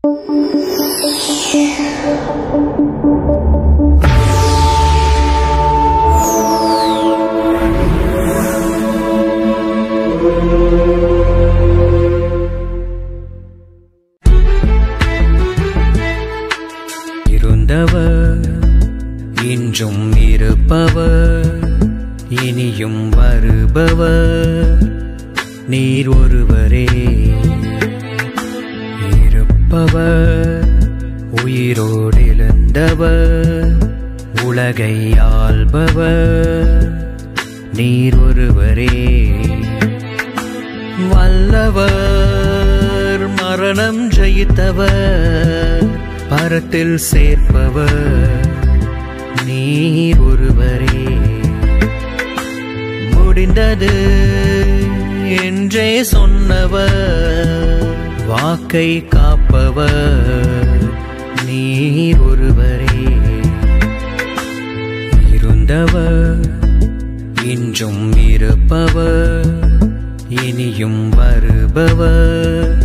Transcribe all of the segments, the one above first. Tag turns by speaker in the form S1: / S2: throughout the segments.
S1: இருந்தவர் இன்றும் இருப்பவர் இனியும் வருபவர் நீர் ஒருவரே இருப்பவர் உயிரோடு எழுந்தவர் உலகை ஆள்பவர் நீர் ஒருவரே வல்லவர் மரணம் ஜெயித்தவர் பரத்தில் சேர்ப்பவர் நீர் ஒருவரே முடிந்தது என்றே சொன்னவர் வாக்கை காப்பவர் நீர் ஒருவரே இருந்தவர் இன்றும் இருப்பவர் இனியும் வருபவர்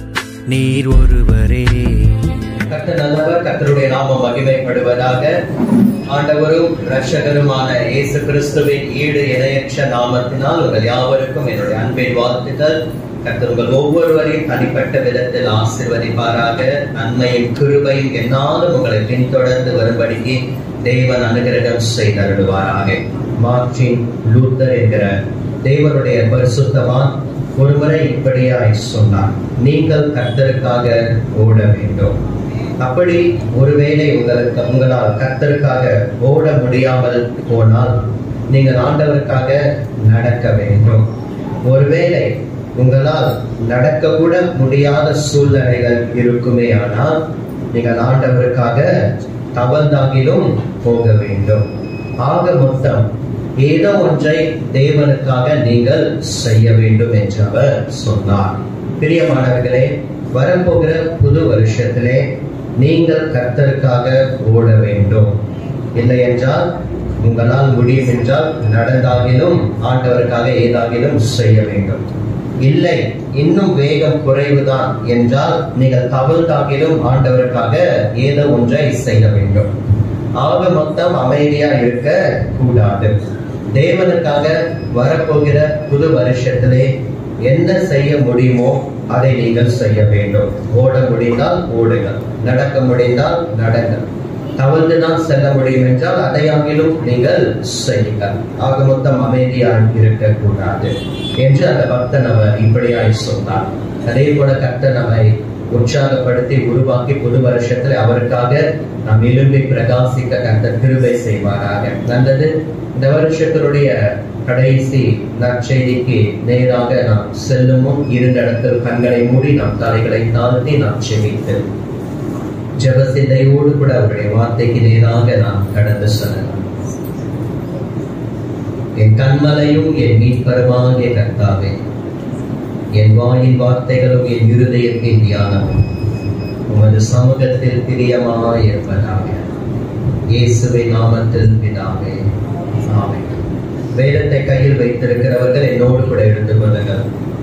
S1: நீர் ஒருவரே
S2: கர்த்தர் நல்லவர் கர்த்தருடைய நாமம் மகிமைப்படுவதாக ஆண்டவரும் இரட்சகருமான இயேசு கிறிஸ்துவின் ஈடு இணையற்ற நாமத்தினால் உங்கள் யாவருக்கும் என்னுடைய அன்பின் வாழ்த்துக்கள் கர்த்தர் உங்கள் ஒவ்வொருவரையும் தனிப்பட்ட விதத்தில் ஆசிர்வதிப்பாராக நன்மையும் கிருபையும் என்னாலும் உங்களை பின்தொடர்ந்து வரும்படிக்கு தேவன் அனுகிரகம் செய்தருடுவாராக மார்டின் லூத்தர் என்கிற தேவனுடைய பரிசுத்தவான் ஒருமுறை இப்படியாய் சொன்னார் நீங்கள் கர்த்தருக்காக ஓட வேண்டும் அப்படி ஒருவேளை உங்களுக்கு உங்களால் கர்த்தருக்காக ஓட முடியாமல் போனால் நீங்கள் ஆண்டவருக்காக நடக்க வேண்டும் ஒருவேளை உங்களால் நடக்க கூட முடியாத சூழ்நிலைகள் இருக்குமே ஆனால் நீங்கள் ஆண்டவருக்காக தவந்தாகிலும் போக வேண்டும் ஆக மொத்தம் ஏதோ ஒன்றை தேவனுக்காக நீங்கள் செய்ய வேண்டும் என்று அவர் சொன்னார் பிரியமானவர்களே வரப்போகிற புது வருஷத்திலே நீங்கள் கர்த்தருக்காக ஓட வேண்டும் இல்லை என்றால் உங்களால் முடியும் என்றால் நடந்தாகிலும் ஆண்டவருக்காக ஏதாகிலும் செய்ய வேண்டும் இல்லை இன்னும் வேகம் குறைவுதான் என்றால் நீங்கள் தவறுதாகிலும் ஆண்டவருக்காக ஏதோ ஒன்றை செய்ய வேண்டும் ஆக மொத்தம் அமைதியா இருக்க கூடாது தேவனுக்காக வரப்போகிற புது வருஷத்திலே என்ன செய்ய முடியுமோ அதை நீங்கள் செய்ய வேண்டும் ஓட முடிந்தால் ஓடுங்கள் நடக்க முடிந்தால் நடங்கள் தவழ்ந்துதான் செல்ல முடியும் என்றால் அதையாகிலும் நீங்கள் செய்யுங்கள் ஆக மொத்தம் அமைதியாக இருக்கக்கூடாது என்று அந்த பக்தன் அவர் இப்படியாய் சொன்னார் அதே போல கர்த்தன் நம்மை உற்சாகப்படுத்தி உருவாக்கி புது வருஷத்துல அவருக்காக நாம் எழும்பி பிரகாசிக்க கர்த்தர் கிருபை செய்வாராக நல்லது இந்த வருஷத்தினுடைய கடைசி நற்செய்திக்கு நேராக நாம் செல்லுமும் இருந்த இடத்தில் கண்களை மூடி நாம் தலைகளை தாழ்த்தி நாம் செவித்து ஜபசிந்தையோடு கூட அவருடைய வார்த்தைக்கு நேராக நாம் கடந்து செல்லலாம் என் கண்மலையும் என் மீட்பருமாகிய கர்த்தாவே என் வாயின் வார்த்தைகளும் என் இருதயத்தின் தியானமும் உமது சமூகத்தில் பிரியமாய் இருப்பதாக இயேசுவின் நாமத்தில் பிதாவே ஆமென் வேதத்தை கையில் வைத்திருக்கிறவர்கள் என்னோடு கூட எடுத்துக் கொள்ளுங்கள்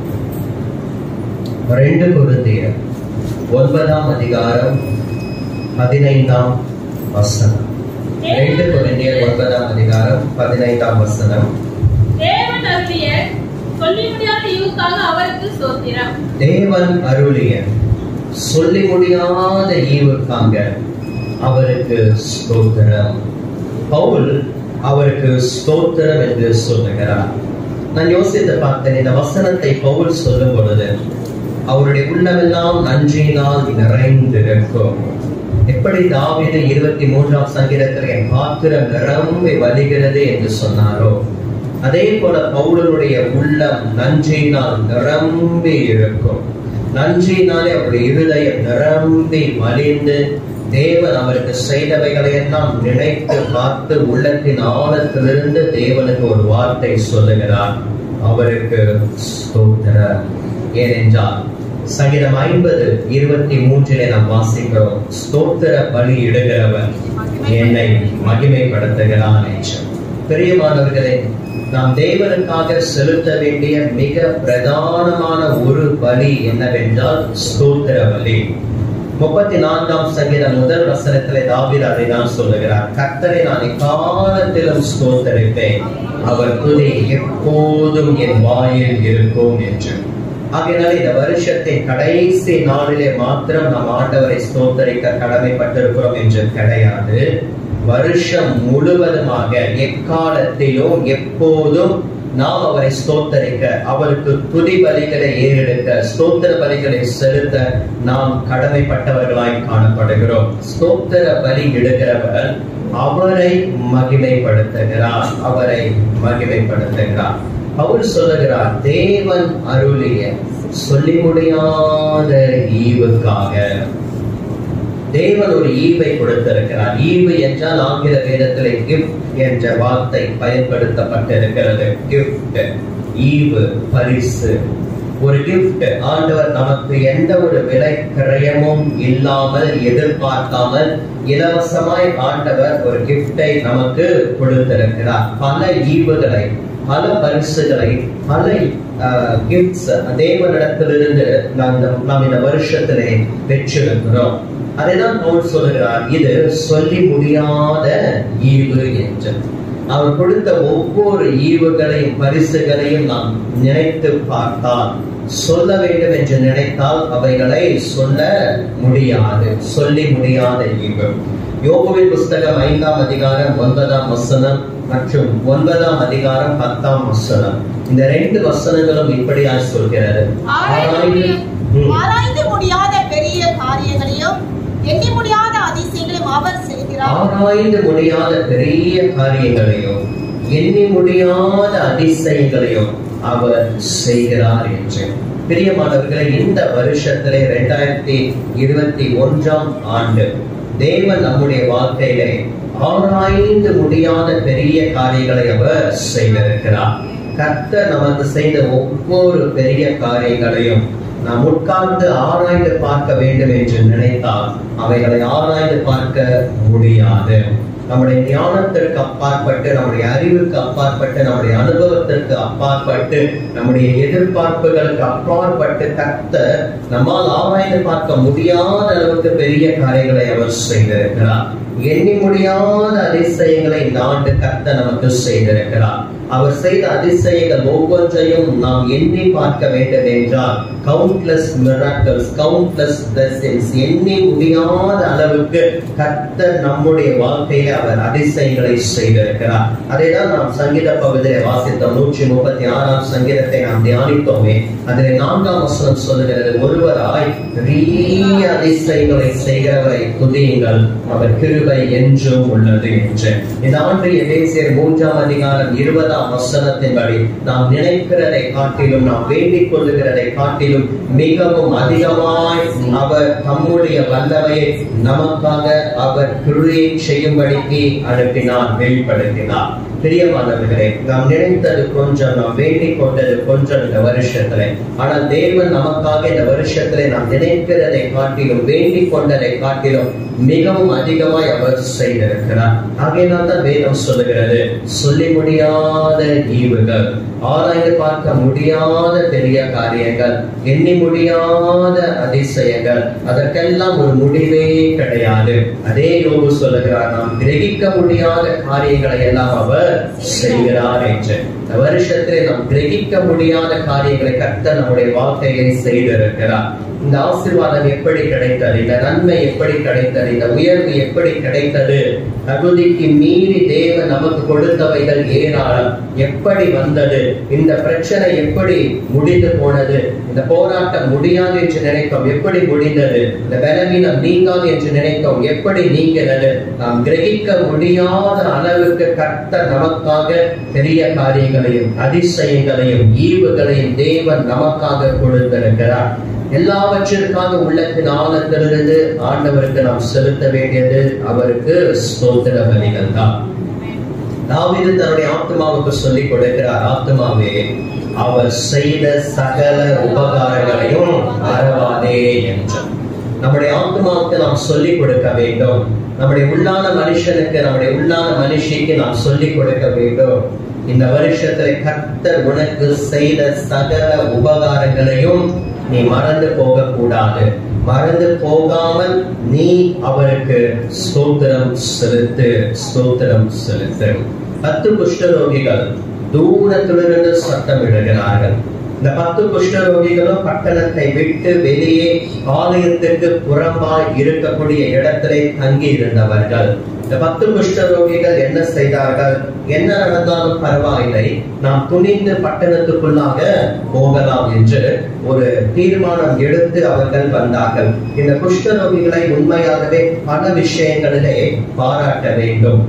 S2: ரெண்டு குருந்தியர் ஒன்பதாம் அதிகாரம் பதினைந்தாம் வசனம் ரெண்டு குருந்தியர் ஒன்பதாம் அதிகாரம் பதினைந்தாம் வசனம்
S3: தேவன் அருளிய சொல்லி முடியாத ஈவுக்காக அவருக்கு சோத்திரம்
S2: தேவன் அருளிய சொல்லி முடியாத ஈவுக்காங்க அவருக்கு ஸ்தோத்திரம் பவுல் அவருக்கு ஸ்தோத்திரம் என்று சொல்லுகிறார் நான் யோசித்து பார்த்தேன் இந்த வசனத்தை பவுல் சொல்லும் பொழுது அவருடைய உள்ளமெல்லாம் நன்றியினால் நிறைந்திருக்கும் எப்படி தாவீது இருபத்தி மூன்றாம் சங்கீதத்தில் என் பாத்திரம் நிரம்பி வலிகிறது என்று சொன்னாரோ அதே போல பவுலனுடைய உள்ளம் நன்றியினால் நிரம்பி இருக்கும் நன்றியினாலே அவருடைய இருதயம் நிரம்பி மலிந்து தேவன் அவருக்கு செய்தவைகளை எல்லாம் நினைத்து பார்த்து உள்ளத்தின் ஆழத்திலிருந்து தேவனுக்கு ஒரு வார்த்தை சொல்லுகிறார் அவருக்கு ஸ்தோத்திரம் ஏனென்றால் சங்கீதம் ஐம்பது இருபத்தி மூன்றிலே நாம் வாசிக்கிறோம் ஸ்தோத்திர பலி இடுகிறவன் என்னை மகிமைப்படுத்துகிறான் என்று பிரியமானவர்களே நாம் தேவனுக்காக செலுத்த வேண்டிய மிக பிரதானமான ஒரு பலி என்னவென்றால் ஸ்தோத்திர பலி முப்பத்தி நான்காம் சங்கீதம் முதல் வசனத்திலே தாவீது அதை தான் சொல்லுகிறார் கர்த்தரை நான் எக்காலத்திலும் ஸ்தோத்தரிப்பேன் அவர் துதி எப்போதும் என் வாயில் இருக்கும் என்று ஆகையினால இந்த வருஷத்தின் கடைசி நாளிலே மாத்திரம் நாம் ஆண்டவரை ஸ்தோத்தரிக்க கடமைப்பட்டிருக்கிறோம் என்று கிடையாது வருஷம் முழுவதுமாக எக்காலத்திலும் எப்போதும் நாம் அவரை ஸ்தோத்தரிக்க அவருக்கு துதி பலிகளை ஏறெடுக்க ஸ்தோத்திர பலிகளை செலுத்த நாம் கடமைப்பட்டவர்களாய் காணப்படுகிறோம் ஸ்தோத்திர பலி இடுகிறவர் அவரை மகிமைப்படுத்துகிறார் அவரை மகிமைப்படுத்துகிறார் அவர் சொல்லுகிறார் தேவன் அருளிய சொல்லி முடியாத ஈவுக்காக தேவன் ஒரு ஈவை கொடுத்திருக்கிறார் ஈவு என்றால் ஆங்கில வேதத்திலே கிஃப்ட் என்ற வார்த்தை பயன்படுத்தப்பட்டிருக்கிறது கிஃப்ட் ஈவு பரிசு ஒரு கிஃப்ட் ஆண்டவர் நமக்கு எந்த ஒரு விலை கிரயமும் இல்லாமல் எதிர்பார்க்காமல் இலவசமாய் ஆண்டவர் ஒரு கிஃப்டை நமக்கு கொடுத்திருக்கிறார் பல ஈவுகளை பல பரிசுகளை பல கிஃப்ட்ஸ் தேவனிடத்திலிருந்து நாம் இந்த- நாம் இந்த வருஷத்திலே பெற்றிருக்கிறோம் அதைதான் பவுல் சொல்லுகிறார் இது சொல்லி முடியாத ஈவு என்று அவர் கொடுத்த ஒவ்வொரு ஈவுகளையும் பரிசுகளையும் நாம் நினைத்து பார்த்தால் சொல்ல வேண்டும் என்று நினைத்தால் அவைகளை சொல்ல முடியாது சொல்லி முடியாத ஈவு யோகுவின் புஸ்தகம் ஐந்தாம் அதிகாரம் ஒன்பதாம் வசனம் மற்றும் ஒன்பதாம் அதிகாரம் பத்தாம் வசனம் இந்த ரெண்டு வசனங்களும் இப்படியாய் சொல்கிறது
S3: ஆராய்ந்து
S2: ம்.
S4: ஆராய்ந்து முடியாத பெரிய காரியங்களையும் எண்ணி முடியாத அதிசயங்களையும் அவர் செய்கிறார்
S2: ஆராய்ந்து முடியாத பெரிய காரியங்களையும் எண்ணி முடியாத அதிசயங்களையும் அவர் செய்கிறார் என்று பிரியமானவர்களை இந்த வருஷத்திலே இரண்டாயிரத்தி இருபத்தி ஒன்றாம் ஆண்டு தேவன் நம்முடைய வாழ்க்கையிலே ஆராய்ந்து முடியாத பெரிய காரியங்களை அவர் செய்திருக்கிறார் கர்த்தர் நமக்கு செய்த ஒவ்வொரு பெரிய காரியங்களையும் நாம் உட்கார்ந்து ஆராய்ந்து பார்க்க வேண்டும் என்று நினைத்தால் அவைகளை ஆராய்ந்து பார்க்க முடியாது நம்முடைய ஞானத்திற்கு அப்பாற்பட்டு நம்முடைய அறிவுக்கு அப்பாற்பட்டு நம்முடைய அனுபவத்திற்கு அப்பாற்பட்டு நம்முடைய எதிர்பார்ப்புகளுக்கு அப்பாற்பட்டு கர்த்தர் நம்மால் ஆராய்ந்து பார்க்க முடியாத அளவுக்கு பெரிய காரியங்களை அவர் செய்திருக்கிறார் எண்ணி முடியாத அதிசயங்களை இந்த ஆண்டு கர்த்தர் நமக்கு செய்திருக்கிறார் அவர் செய்த அதிசயங்கள் ஒவ்வொன்றையும் நாம் எண்ணி பார்க்க வேண்டும் என்றால் கவுண்ட்லெஸ் மிராக்கல்ஸ் கவுண்ட்லெஸ் blessings எண்ணி முடியாத அளவுக்கு கர்த்தர் நம்முடைய வாழ்க்கையில அவர் அதிசயங்களை செய்திருக்கிறார் அதை தான் நாம் சங்கீத பகுதியில வாசித்தோம் நூற்றி முப்பத்தி ஆறாம் சங்கீதத்தை நாம் தியானித்தோமே அதில் நான்காம் வசனம் சொல்லுகிறது ஒருவராய் பெரிய அதிசயங்களை செய்கிறவரை துதியுங்கள் அவர் கிருபை என்றும் உள்ளது என்று இந்த ஆண்டு எபேசியர் மூன்றாம் அதிகாரம் இருபதாம் வசனத்தின்படி நாம் நினைக்கிறதை காட்டிலும் நாம் வேண்டிக் கொள்ளுகிறதை காட்டிலும் மிகவும் அதிகமாய் அவர் தம்முடைய வல்லமையை நமக்காக அவர் கிருயை செய்யும்படிக்கு அனுப்பினார் வெளிப்படுத்தினார் பிரியமானவர்களே நாம் நினைத்தது கொஞ்சம் நாம் வேண்டிக் கொண்டது கொஞ்சம் இந்த வருஷத்துல ஆனால் தேவன் நமக்காக இந்த வருஷத்துல நாம் நினைக்கிறதை காட்டிலும் வேண்டிக் கொண்டதை காட்டிலும் மிகவும் அதிகமாய் அவர் செய்திருக்கிறார் ஆகையினால் தான் வேதம் சொல்லுகிறது சொல்லி முடியாத ஈவுகள் ஆராய்ந்து பார்க்க முடியாத பெரிய காரியங்கள் எண்ணி முடியாத அதிசயங்கள் அதற்கெல்லாம் ஒரு முடிவே கிடையாது அதே யோகு சொல்லுகிறார் நாம் கிரகிக்க முடியாத காரியங்களை எல்லாம் அவர் செய்கிறார் என்று இந்த வருஷத்திலே நாம் கிரகிக்க முடியாத காரியங்களை கர்த்தர் நம்முடைய வாழ்க்கையை செய்திருக்கிறார் இந்த ஆசீர்வாதம் எப்படி கிடைத்தது இந்த நன்மை எப்படி கிடைத்தது இந்த உயர்வு எப்படி கிடைத்தது தகுதிக்கு மீறி தேவன் நமக்கு கொடுத்தவைகள் ஏராளம் எப்படி வந்தது இந்த பிரச்சனை எப்படி முடிந்து போனது இந்த போராட்டம் முடியாது என்று நினைத்தோம் எப்படி முடிந்தது இந்த பலவீனம் நீங்காது என்று நினைத்தோம் எப்படி நீங்கிறது நாம் கிரகிக்க முடியாத அளவுக்கு கர்த்தர் நமக்காக பெரிய காரியங்களையும் அதிசயங்களையும் ஈவுகளையும் தேவன் நமக்காக கொடுத்திருக்கிறார் எல்லாவற்றிற்காக உள்ளத்தின் ஆழத்திலிருந்து ஆண்டவருக்கு நாம் செலுத்த வேண்டியது அவருக்கு ஸ்தோத்திர பலிகள் தான் தாவீது தன்னுடைய ஆத்மாவுக்கு சொல்லிக் கொடுக்கிறார் ஆத்மாவே அவர் செய்த சகல உபகாரங்களையும் மறவாதே என்று நம்முடைய ஆத்மாவுக்கு நாம் சொல்லிக் கொடுக்க வேண்டும் நம்முடைய உள்ளான மனுஷனுக்கு நம்முடைய உள்ளான மனுஷிக்கு நாம் சொல்லிக் கொடுக்க வேண்டும் இந்த வருஷத்துல கர்த்தர் உனக்கு செய்த சகல உபகாரங்களையும் நீ மறந்து போக கூடாது மறந்து போகாமல் நீ அவருக்கு ஸ்தோத்திரம் செலுத்து ஸ்தோத்திரம் செலுத்து பத்து குஷ்டரோகிகள் தூரத்திலிருந்து சத்தம் இடுகிறார்கள் இந்த பத்து குஷ்டரோகிகளும் பட்டணத்தை விட்டு வெளியே ஆலயத்திற்கு புறம்பாய் இருக்கக்கூடிய இடத்திலே தங்கி இருந்தவர்கள் இந்த பத்து குஷ்டரோகிகள் என்ன செய்தார்கள் என்ன நடந்தாலும் பரவாயில்லை நாம் துணிந்து பட்டணத்துக்குள்ளாக போகலாம் என்று ஒரு தீர்மானம் எடுத்து அவர்கள் வந்தார்கள் இந்த குஷ்டரோகிகளை உண்மையாகவே பல விஷயங்களிலே பாராட்ட வேண்டும்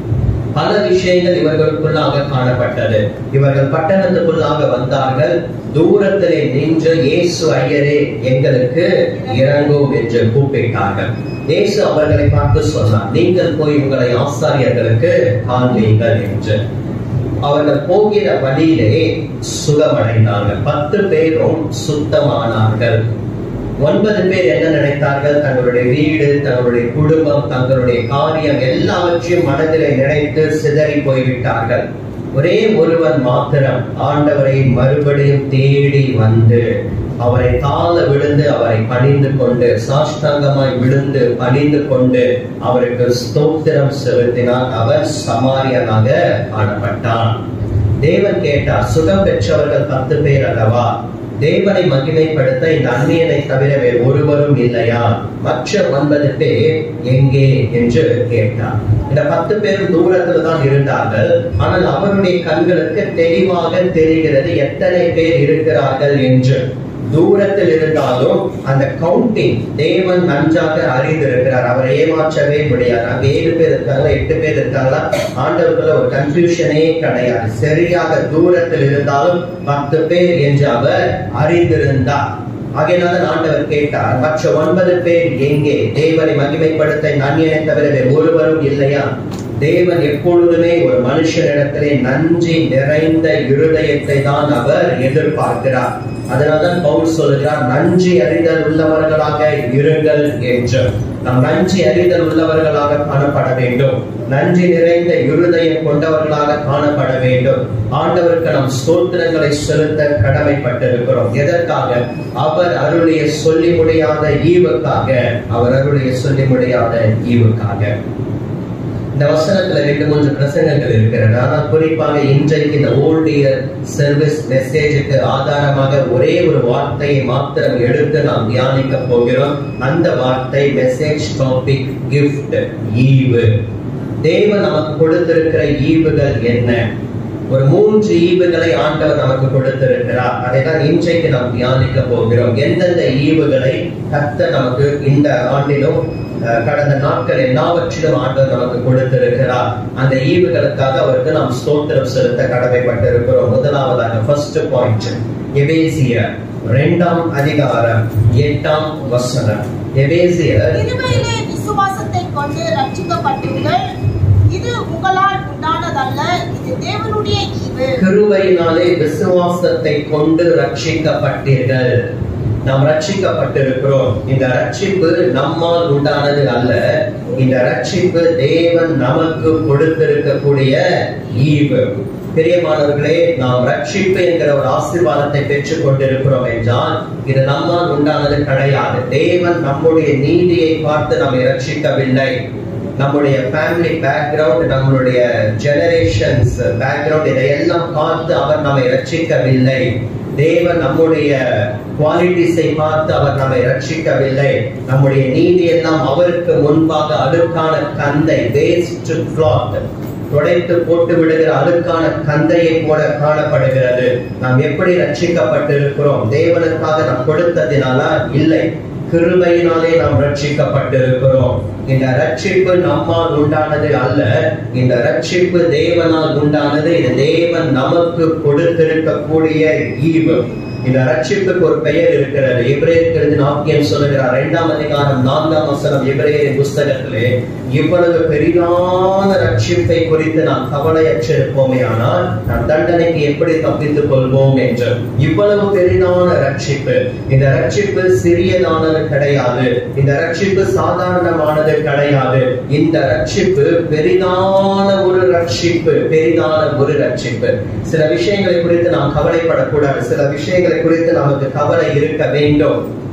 S2: பல விஷயங்கள் இவர்களுக்குள்ளாக காணப்பட்டது இவர்கள் பட்டணத்துக்குள்ளாக வந்தார்கள் தூரத்திலே நின்று இயேசு ஐயரே எங்களுக்கு இறங்கும் என்று கூப்பிட்டார்கள் இயேசு அவர்களை பார்த்து சொன்னார் நீங்கள் போய் உங்களை ஆசாரியர்களுக்கு காண்பீங்கள் என்று அவர்கள் போகிற வழியிலே சுகமடைந்தார்கள் பத்து பேரும் சுத்தமானார்கள் ஒன்பது பேர் என்ன நினைத்தார்கள் தங்களுடைய வீடு தங்களுடைய குடும்பம் தங்களுடைய காரியம் எல்லாவற்றையும் மனதிலே நினைத்து சிதறி போய்விட்டார்கள் ஒரே ஒருவன் மாத்திரம் ஆண்டவரை மறுபடியும் தேடி வந்து அவரை தாழ விழுந்து அவரை பணிந்து கொண்டு சாஷ்டாங்கமாய் விழுந்து பணிந்து கொண்டு அவருக்கு ஸ்தோத்திரம் செலுத்தினார் அவர் சமாரியனாக காணப்பட்டார் தேவன் கேட்டார் சுகம் பெற்றவர்கள் பத்து பேர் அல்லவா தேவனை மகிமைப்படுத்த இந்த அந்நியனை தவிர வேறு ஒருவரும் இல்லையா மற்ற ஒன்பது பேர் எங்கே என்று கேட்டார் இந்த பத்து பேரும் தூரத்துல தான் இருந்தார்கள் ஆனால் அவருடைய கண்களுக்கு தெளிவாக தெரிகிறது எத்தனை பேர் இருக்கிறார்கள் என்று தூரத்தில் இருந்தாலும் அந்த கவுண்டிங் தேவன் நன்றாக அறிந்திருக்கிறார் அவரை ஏமாற்றவே முடியாது அங்க ஏழு பேர் இருக்காங்களா எட்டு பேர் இருக்காங்களா ஆண்டவர்களை ஒரு கன்ஃபியூஷனே கிடையாது சரியாக தூரத்தில் இருந்தாலும் பத்து பேர் என்று அவர் அறிந்திருந்தார் ஆகையினால ஆண்டவர் கேட்டார் மற்ற ஒன்பது பேர் எங்கே தேவனை மகிமைப்படுத்த நன்னியனை தவிர வேறு ஒருவரும் இல்லையா தேவன் எப்பொழுதுமே ஒரு மனுஷனிடத்திலே நன்றி நிறைந்த இருதயத்தை தான் அவர் எதிர்பார்க்கிறார் அதனால்தான் பவுல் சொல்கிறார் நன்றி அறிதல் உள்ளவர்களாக இருங்கள் என்று நாம் நன்றி அறிதல் உள்ளவர்களாக காணப்பட வேண்டும் நன்றி நிறைந்த இருதயம் கொண்டவர்களாக காணப்பட வேண்டும் ஆண்டவருக்கு நாம் ஸ்தோத்திரங்களை செலுத்த கடமைப்பட்டிருக்கிறோம் எதற்காக அவர் அருளிய சொல்லி முடியாத ஈவுக்காக அவர் அருளிய சொல்லி முடியாத ஈவுக்காக இந்த வசனத்துல ரெண்டு மூன்று பிரசங்கங்கள் இருக்கிறது ஆனால் குறிப்பாக இன்றைக்கு இந்த ஓல்ட் இயர் சர்வீஸ் மெசேஜுக்கு ஆதாரமாக ஒரே ஒரு வார்த்தையை மாத்திரம் எடுத்து நாம் தியானிக்க போகிறோம் அந்த வார்த்தை மெசேஜ் டாபிக் கிஃப்ட் ஈவு தேவன் நமக்கு கொடுத்திருக்கிற ஈவுகள் என்ன ஒரு மூன்று ஈவுகளை ஆண்டவர் நமக்கு கொடுத்திருக்கிறார் அதை தான் இன்றைக்கு நாம் தியானிக்க போகிறோம் எந்தெந்த ஈவுகளை கத்த நமக்கு இந்த ஆண்டிலும் அஹ், கடந்த நாட்கள் எல்லாவற்றிலும் ஆண்டவர் நமக்கு கொடுத்திருக்கிறார் அந்த ஈவுகளுக்காக அவருக்கு நாம் ஸ்தோத்திரம் செலுத்த கடமைப்பட்டிருக்கிறோம் முதலாவதாக ஃபர்ஸ்ட் பாயிண்ட் எபேசியர் இரண்டாம் அதிகாரம் எட்டாம் வசனம் எபேசியர்
S4: கிருபையிலே விசுவாசத்தை கொண்டு ரட்சிக்கப்பட்டீர்கள் இது உங்களால் உண்டானதல்ல இது தேவனுடைய ஈவு
S2: கிருபையினாலே விசுவாசத்தை கொண்டு ரட்சிக்கப்பட்டீர்கள் நாம் ரட்சிக்கப்பட்டிருக்கிறோம் இந்த ரட்சிப்பு நம்மால் உண்டானது அல்ல இந்த ரட்சிப்பு தேவன் நமக்கு கொடுத்திருக்கக்கூடிய ஈவு பிரியமானவர்களே நாம் ரட்சிப்பு என்கிற ஒரு ஆசீர்வாதத்தை பெற்றுக் கொண்டிருக்கிறோம் என்றால் இது நம்மால் உண்டானது கிடையாது தேவன் நம்முடைய நீதியை பார்த்து நம்மை ரட்சிக்கவில்லை நம்முடைய ஃபேமிலி பேக்ரவுண்ட் நம்மளுடைய ஜெனரேஷன்ஸ் பேக்ரவுண்ட் இதையெல்லாம் பார்த்து அவர் நம்மை ரட்சிக்கவில்லை தேவன் நம்முடைய குவாலிட்டிஸை பார்த்து அவர் நம்மை ரட்சிக்கவில்லை நம்முடைய நீதி எல்லாம் அவருக்கு முன்பாக அழுக்கான கந்தை வேஸ்ட் கிளாத் துடைத்து போட்டு விடுகிற அழுக்கான கந்தையை போல காணப்படுகிறது நாம் எப்படி ரட்சிக்கப்பட்டிருக்கிறோம் தேவனுக்காக நாம் கொடுத்ததினாலா இல்லை கிருபையினாலே நாம் ரட்சிக்கப்பட்டிருக்கிறோம் இந்த ரட்சிப்பு நம்மால் உண்டானது அல்ல இந்த ரட்சிப்பு தேவனால் உண்டானது இது தேவன் நமக்கு கொடுத்திருக்கக்கூடிய ஈவு இந்த ரட்சிப்புக்கு ஒரு பெயர் இருக்கிறது எபிரேயருக்கு எழுதின வாக்கியம் சொல்லுகிறார் இரண்டாம் அதிகாரம் நான்காம் வசனம் எபிரேயரின் புஸ்தகத்திலே இவ்வளவு பெரிதான ரட்சிப்பை குறித்து நாம் கவலையற்றிருப்போமே ஆனால் நம் தண்டனைக்கு எப்படி தப்பித்துக் கொள்வோம் என்று இவ்வளவு பெரிதான ரட்சிப்பு இந்த ரட்சிப்பு சிறியதானது கிடையாது இந்த ரட்சிப்பு சாதாரணமானது கிடையாது இந்த ரட்சிப்பு பெரிதான ஒரு ரட்சிப்பு பெரிதான ஒரு ரட்சிப்பு சில விஷயங்களை குறித்து நாம் கவலைப்படக்கூடாது சில விஷயங்களை குறித்து நமக்கு கவலை இருக்க வேண்டும்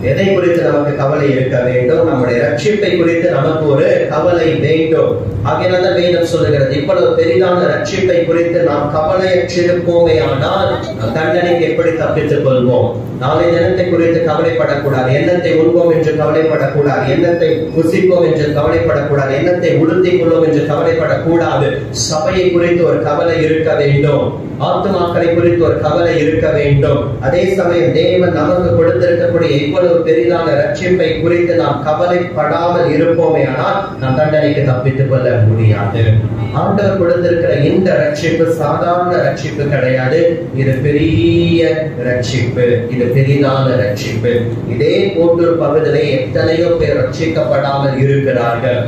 S2: எதை குறித்து நமக்கு கவலை இருக்க வேண்டும் நம்முடைய ரட்சிப்பை குறித்து நமக்கு ஒரு கவலை வேண்டும் ஆகையினால வேதம் சொல்லுகிறது இவ்வளவு பெரிதான ரட்சிப்பை குறித்து நாம் கவலையற்றிருப்போமே ஆனால் நாம் தண்டனைக்கு எப்படி தப்பித்துக் கொள்வோம் நாளை தினத்தை குறித்து கவலைப்படக்கூடாது எண்ணத்தை உண்போம் என்று கவலைப்படக்கூடாது எண்ணத்தை புசிப்போம் என்று கவலைப்படக்கூடாது எண்ணத்தை உடுத்திக் கொள்வோம் என்று கவலைப்படக்கூடாது சபையை குறித்து ஒரு கவலை இருக்க வேண்டும் ஆத்துமாக்களை குறித்து ஒரு கவலை இருக்க வேண்டும் அதே சமயம் தேவன் நமக்கு கொடுத்திருக்கக்கூடிய இவ்வளவு பெரிதான ரட்சிப்பை குறித்து நாம் கவலைப்படாமல் இருப்போமே ஆனால் நாம் தண்டனைக்கு தப்பித்துக் கொள்ள முடியாது ஆண்டவர் கொடுத்திருக்கிற இந்த ரட்சிப்பு சாதாரண ரட்சிப்பு கிடையாது இது பெரிய ரட்சிப்பு இது பெரிதான ரட்சிப்பு இதே போட்டூர் பகுதியிலே எத்தனையோ பேர் ரட்சிக்கப்படாமல் இருக்கிறார்கள்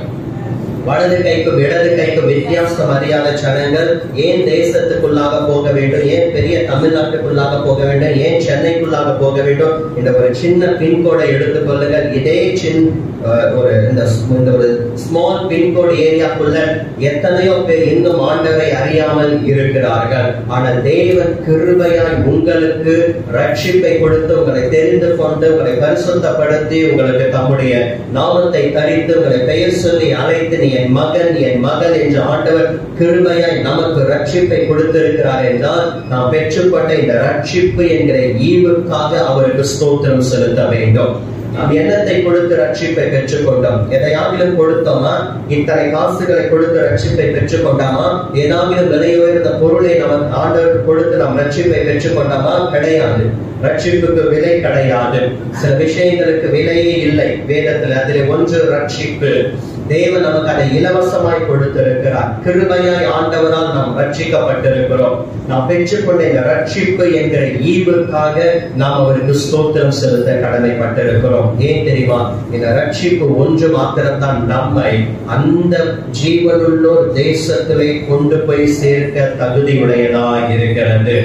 S2: வலது கைக்கும் இடது கைக்கும் வித்தியாசம் அறியாத ஜனங்கள் ஏன் தேசத்துக்குள்ளாக போக வேண்டும் ஏன் பெரிய தமிழ்நாட்டுக்குள்ளாக போக வேண்டும் ஏன் சென்னைக்குள்ளாக போக வேண்டும் இந்த ஒரு சின்ன பின்கோடை எடுத்துக்கொள்ளுங்கள் இதே சின் அஹ், ஒரு இந்த ஸ்- இந்த ஒரு ஸ்மால் பின்கோடு ஏரியாக்குள்ள எத்தனையோ பேர் இன்னும் ஆண்டவரை அறியாமல் இருக்கிறார்கள் ஆனால் தேவன் கிருபையாய் உங்களுக்கு ரட்சிப்பை கொடுத்து உங்களை தெரிந்து கொண்டு உங்களை பரிசுத்தப்படுத்தி உங்களுக்கு தம்முடைய நாமத்தை தரித்து உங்களை பெயர் சொல்லி அழைத்து நீ என் மகன் நீ என் மகள் என்று ஆண்டவர் கிருபையாய் நமக்கு ரட்சிப்பை கொடுத்திருக்கிறார் என்றால் நாம் பெற்றுக்கொண்ட இந்த ரட்சிப்பு என்கிற ஈவுக்காக அவருக்கு ஸ்தோத்திரம் செலுத்த வேண்டும் நாம் எண்ணத்தை கொடுத்து ரட்சிப்பை பெற்றுக்கொண்டோம் எதையாகிலும் கொடுத்தோமா இத்தனை காசுகளை கொடுத்து ரட்சிப்பை பெற்றுக்கொண்டாமா ஏதாகிலும் விலை உயர்ந்த பொருளை நமக்கு ஆண்டவருக்கு கொடுத்து நாம் ரட்சிப்பை பெற்றுக்கொண்டோமா கிடையாது ரட்சிப்புக்கு விலை கிடையாது சில விஷயங்களுக்கு விலையே இல்லை வேதத்தில் அதில் ஒன்று ரட்சிப்பு தேவன் நமக்கு அதை இலவசமாய் கொடுத்திருக்கிறார் கிருபையாய் ஆண்டவரால் நாம் ரட்சிக்கப்பட்டிருக்கிறோம் நாம் பெற்றுக்கொண்ட இந்த ரட்சிப்பு என்கிற ஈவுக்காக நாம் அவருக்கு ஸ்தோத்திரம் செலுத்த கடமைப்பட்டிருக்கிறோம் ஏன் தெரியுமா இந்த ரட்சிப்பு ஒன்று மாத்திரம்தான் நம்மை அந்த ஜீவனுள்ளோர் தேசத்திலே கொண்டு போய் சேர்க்க தகுதியுடையதா இருக்கிறது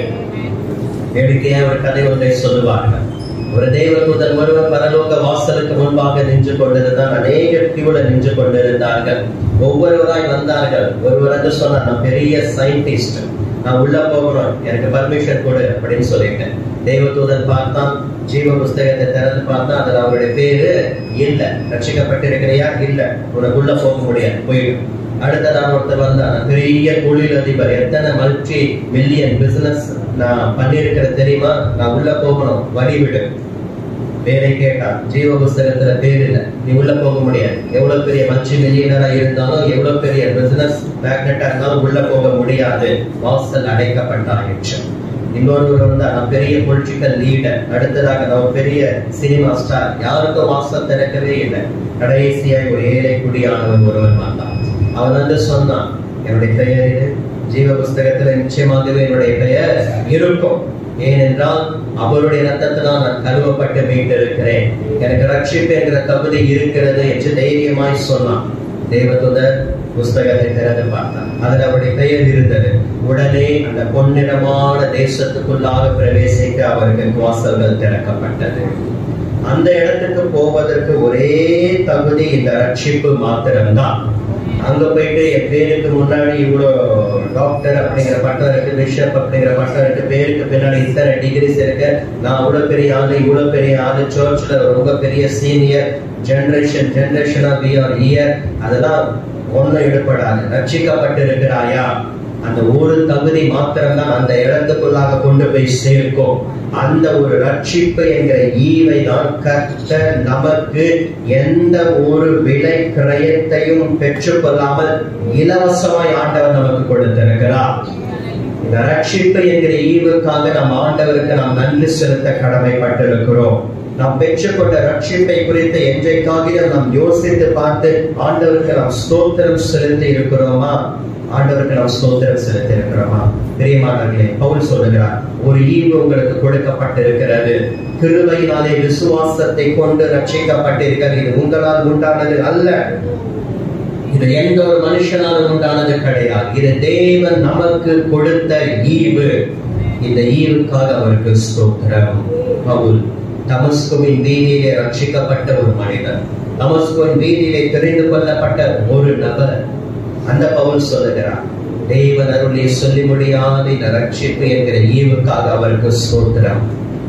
S2: வேடிக்கையா ஒரு கதை ஒன்றை சொல்லுவார்கள் ஒரு தேவதூதன் ஒருவர் பரலோக வாசலுக்கு முன்பாக நின்று கொண்டிருந்தார் அநேக கியூல நின்று கொண்டிருந்தார்கள் ஒவ்வொருவராய் வந்தார்கள் ஒருவர் வந்து சொன்னார் நான் பெரிய சயின்டிஸ்ட் நான் உள்ள போகணும் எனக்கு பர்மிஷன் கொடு அப்படின்னு சொல்லிட்டேன் தேவதூதன் பார்த்தான் ஜீவ புஸ்தகத்தை திறந்து பார்த்தா அதுல அவருடைய பேரு இல்ல ரட்சிக்கப்பட்டிருக்கிறியா இல்ல உனக்கு உள்ள போக முடியாது போயிடும் அடுத்ததாக ஒருத்தர் வந்தான் நான் பெரிய தொழில் அதிபர் எத்தனை மல்டி மில்லியன் பிசினஸ் நான் பண்ணியிருக்கிறது தெரியுமா நான் உள்ள போகணும் வழி விடு பேரை கேட்டா ஜீவ புஸ்தகத்துல பேர் இல்ல நீ உள்ள போக முடியாது எவ்வளவு பெரிய மல்டி மில்லியனரா இருந்தாலும் எவ்வளவு பெரிய பிசினஸ் மேக்னெட்டா இருந்தாலும் உள்ள போக முடியாது வாசல் அடைக்கப்பட்டாயிற்று இன்னொருவர் வந்து நான் பெரிய பொலிட்டிக்கல் லீடர் அடுத்ததாக நான் ஒரு பெரிய சினிமா ஸ்டார் யாருக்கும் வாசல் திறக்கவே இல்லை கடைசியாய் ஒரு ஏழை குடியானவன் ஒருவன் வந்தான் அவன் வந்து சொன்னான் என்னுடைய பெயர் இது ஜீவ புஸ்தகத்துல நிச்சயமாகவே என்னுடைய பெயர் இருக்கும் ஏனென்றால் அவருடைய ரத்தத்தினால் நான் கழுவப்பட்டு மீட்டிருக்கிறேன் எனக்கு ரட்சிப்பு என்கிற தகுதி இருக்கிறது என்று தைரியமாய் சொன்னான் தேவதூதர் புஸ்தகத்தை திறந்து பார்த்தான் அதில் அவருடைய பெயர் இருந்தது உடனே அந்த பொன்னிறமான தேசத்துக்குள்ளாக பிரவேசிக்க அவருக்கு வாசல்கள் திறக்கப்பட்டது அந்த இடத்துக்கு போவதற்கு ஒரே தகுதி இந்த ரட்சிப்பு மாத்திரம்தான் அங்க போயிட்டு என் பேருக்கு முன்னாடி இவ்வளோ டாக்டர் அப்படிங்கிற பட்டம் இருக்கு பிஷப் அப்படிங்கிற பட்டம் இருக்கு பேருக்கு பின்னாடி இத்தனை டிகிரிஸ் இருக்கு நான் அவ்வளவு பெரிய ஆளு இவ்வளவு பெரிய ஆளு சர்ச்ல ரொம்ப பெரிய சீனியர் ஜெனரேஷன் ஜெனரேஷனா வி ஆர் இயர் அதெல்லாம் ஒன்னும் ஈடுபடாது ரட்சிக்கப்பட்டிருக்கிறாயா அந்த ஒரு தகுதி மாத்திரம்தான் அந்த இடத்துக்குள்ளாக கொண்டு போய் சேர்க்கும் அந்த ஒரு ரட்சிப்பு என்கிற ஈவை தான் கர்த்தர் நமக்கு எந்த ஒரு விலை கிரயத்தையும் பெற்றுக்கொள்ளாமல் இலவசமாய் ஆண்டவர் நமக்கு கொடுத்திருக்கிறார் இந்த ரட்சிப்பு என்கிற ஈவுக்காக நம் ஆண்டவருக்கு நாம் நன்றி செலுத்த கடமைப்பட்டிருக்கிறோம் நாம் பெற்றுக்கொண்ட ரட்சிப்பை குறித்து என்றைக்காகிலும் நாம் யோசித்து பார்த்து ஆண்டவருக்கு நாம் ஸ்தோத்திரம் செலுத்தி இருக்கிறோமா ஆண்டவருக்கு நாம் ஸ்தோத்திரம் செலுத்தி இருக்கிறோமா பிரியமானவர்களே பவுல் சொல்லுகிறார் ஒரு ஈவு உங்களுக்கு கொடுக்கப்பட்டிருக்கிறது கிருபையினாலே விசுவாசத்தை கொண்டு ரட்சிக்கப்பட்டிருக்கிறது இது உங்களால் உண்டானது அல்ல இது எந்த ஒரு மனுஷனாலும் உண்டானது கிடையாது இது தேவன் நமக்கு கொடுத்த ஈவு இந்த ஈவுக்காக அவருக்கு ஸ்தோத்திரம் பவுல் தமஸ்குவின் வீதியிலே ரட்சிக்கப்பட்ட ஒரு மனிதன் தமஸ்குவின் வீதியிலே தெரிந்து கொள்ளப்பட்ட ஒரு நபர் அந்த பவுல் சொல்லுகிறார் தேவன் அருளை சொல்லி முடியாத இந்த ரட்சிப்பு என்கிற ஈவுக்காக அவருக்கு ஸ்தோத்திரம்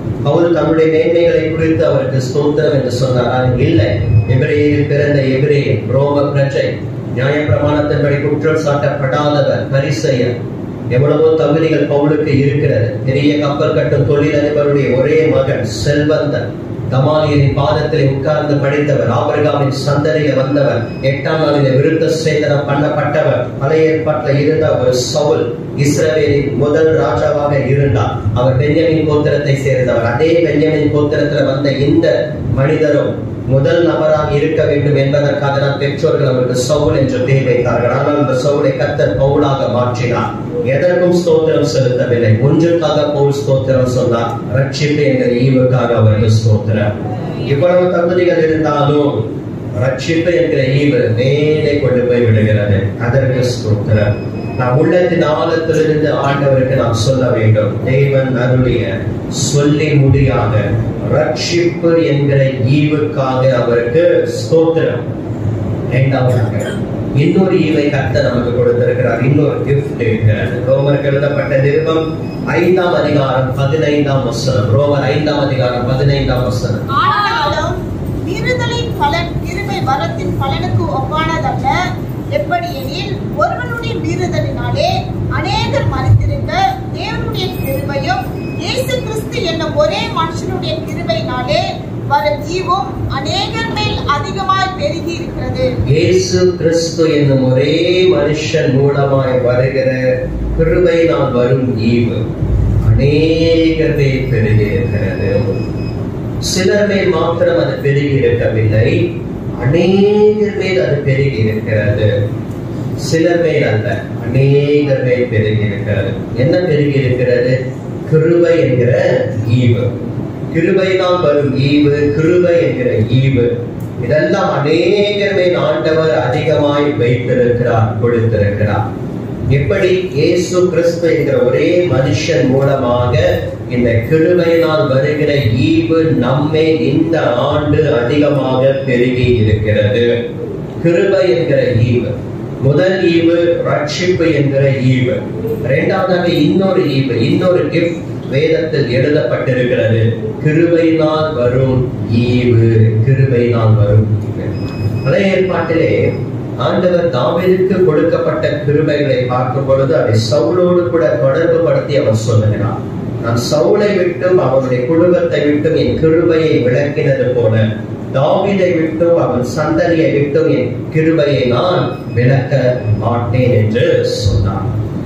S2: பவுல் தன்னுடைய மேன்மைகளை குறித்து அவருக்கு ஸ்தோத்திரம் என்று சொன்னார் இல்லை எபிரேயில் பிறந்த எபிரேயன் ரோம பிரஜை நியாயப்பிரமாணத்தின்படி குற்றம் சாட்டப்படாதவர் பரிசெயர் எவ்வளவோ தகுதிகள் பவுலுக்கு இருக்கிறது பெரிய கப்பல் கட்டும் தொழிலதிபருடைய ஒரே மகன் செல்வந்தன் கமாலியரின் பாதத்தில் உட்கார்ந்து படித்தவர் ஆபரகாமின் சந்ததியில வந்தவர் எட்டாம் நாளில விருத்த சேதனம் பண்ணப்பட்டவர் பழைய ஏற்பாட்டில் இருந்த ஒரு சவுல் இஸ்ரவேலின் முதல் ராஜாவாக இருந்தார் அவர் பெஞ்சமின் கோத்திரத்தை சேர்ந்தவர் அதே பெஞ்சமின் கோத்திரத்துல வந்த இந்த மனிதரும் முதல் நபராக இருக்க வேண்டும் என்பதற்காக தான் பெற்றோர்கள் அவருக்கு சவுல் என்று பெயர் வைத்தார்கள் ஆனால் அந்த சவுலை கத்தர் பவுலாக மாற்றினார் எதற்கும் ஸ்தோத்திரம் செலுத்தவில்லை ஒன்றுக்காக பவுல் ஸ்தோத்திரம் சொன்னார் ரட்சிப்பு என்கிற ஈவுக்காக அவருக்கு ஸ்தோத்திரம் இவ்வளவு தகுதிகள் இருந்தாலும் ரட்சிப்பு என்கிற ஈவு மேலே கொண்டு போய் விடுகிறது அதற்கு ஸ்தோத்திரம் நாம் உள்ளத்தின் ஆழத்திலிருந்து ஆண்டவருக்கு நாம் சொல்ல வேண்டும் தேவன் அருளிய சொல்லி முடியாத ரட்சிப்பு என்கிற ஈவுக்காக அவருக்கு ஸ்தோத்திரம் இரண்டாவதாக இன்னொரு ஈவை கத்த நமக்கு கொடுத்திருக்கிறார் இன்னொரு கிஃப்ட் இருக்கிறது ரோமருக்கு எழுதப்பட்ட நிருபம் ஐந்தாம் அதிகாரம் பதினைந்தாம் வசனம் ரோமர் ஐந்தாம் அதிகாரம் பதினைந்தாம் வசனம்
S4: ஆனாலும் மீறுதலின் பலன் கிருபை வரத்தின் பலனுக்கு ஒப்பானதல்ல எப்படி எனில் ஒருவனுடைய மீறுதலினாலே அநேகர் மறித்திருக்க தேவனுடைய கிருபையும் இயேசு கிறிஸ்து என்னும் ஒரே மனுஷனுடைய கிருபையினாலே வரும் ஈவும் அநேகர் மேல் அதிகமாய் பெருகி இருக்கிறது
S2: இயேசு கிறிஸ்து என்னும் ஒரே மனுஷன் மூலமாய் வருகிற கிருபையினால் வரும் ஈவு அநேகர் மேல் பெருகி இருக்கிறது சிலர் மேல் மாத்திரம் அது பெருகி இருக்கவில்லை அநேகர் மேல் அது பெருகி இருக்கிறது சிலர் மேல் அல்ல அநேகர் மேல் பெருகி இருக்கிறது என்ன பெருகி இருக்கிறது கிருபை என்கிற ஈவு கிருபையினால் வரும் ஈவு கிருபை என்கிற ஈவு இதெல்லாம் அநேகர் மேல் ஆண்டவர் அதிகமாய் வைத்திருக்கிறார் கொடுத்திருக்கிறார் எப்படி இயேசு கிறிஸ்து என்கிற ஒரே மனுஷன் மூலமாக இந்த கிருபையினால் வருகிற ஈவு நம்மே இந்த ஆண்டு அதிகமாக பெருகி இருக்கிறது கிருபை என்கிற ஈவு முதல் ஈவு ரட்சிப்பு என்கிற ஈவு இரண்டாவதாக இன்னொரு ஈவு இன்னொரு கிஃப்ட் வேதத்தில் எழுதப்பட்டிருக்கிறது கிருபையினால் வரும் ஈவு கிருபையினால் வரும் ஈவு பழைய ஏற்பாட்டிலே ஆண்டவர் தாவீதுக்கு கொடுக்கப்பட்ட கிருபைகளை பார்க்கும் பொழுது அதை சவுலோடு கூட தொடர்பு படுத்தி அவர் சொல்லுகிறார் நான் சவுலை விட்டும் அவனுடைய குடும்பத்தை விட்டும் என் கிருபையை விளக்கினது போல தாவீதை விட்டும் அவன் சந்ததியை விட்டும் என் கிருபையை நான் விளக்க மாட்டேன் என்று சொன்னார்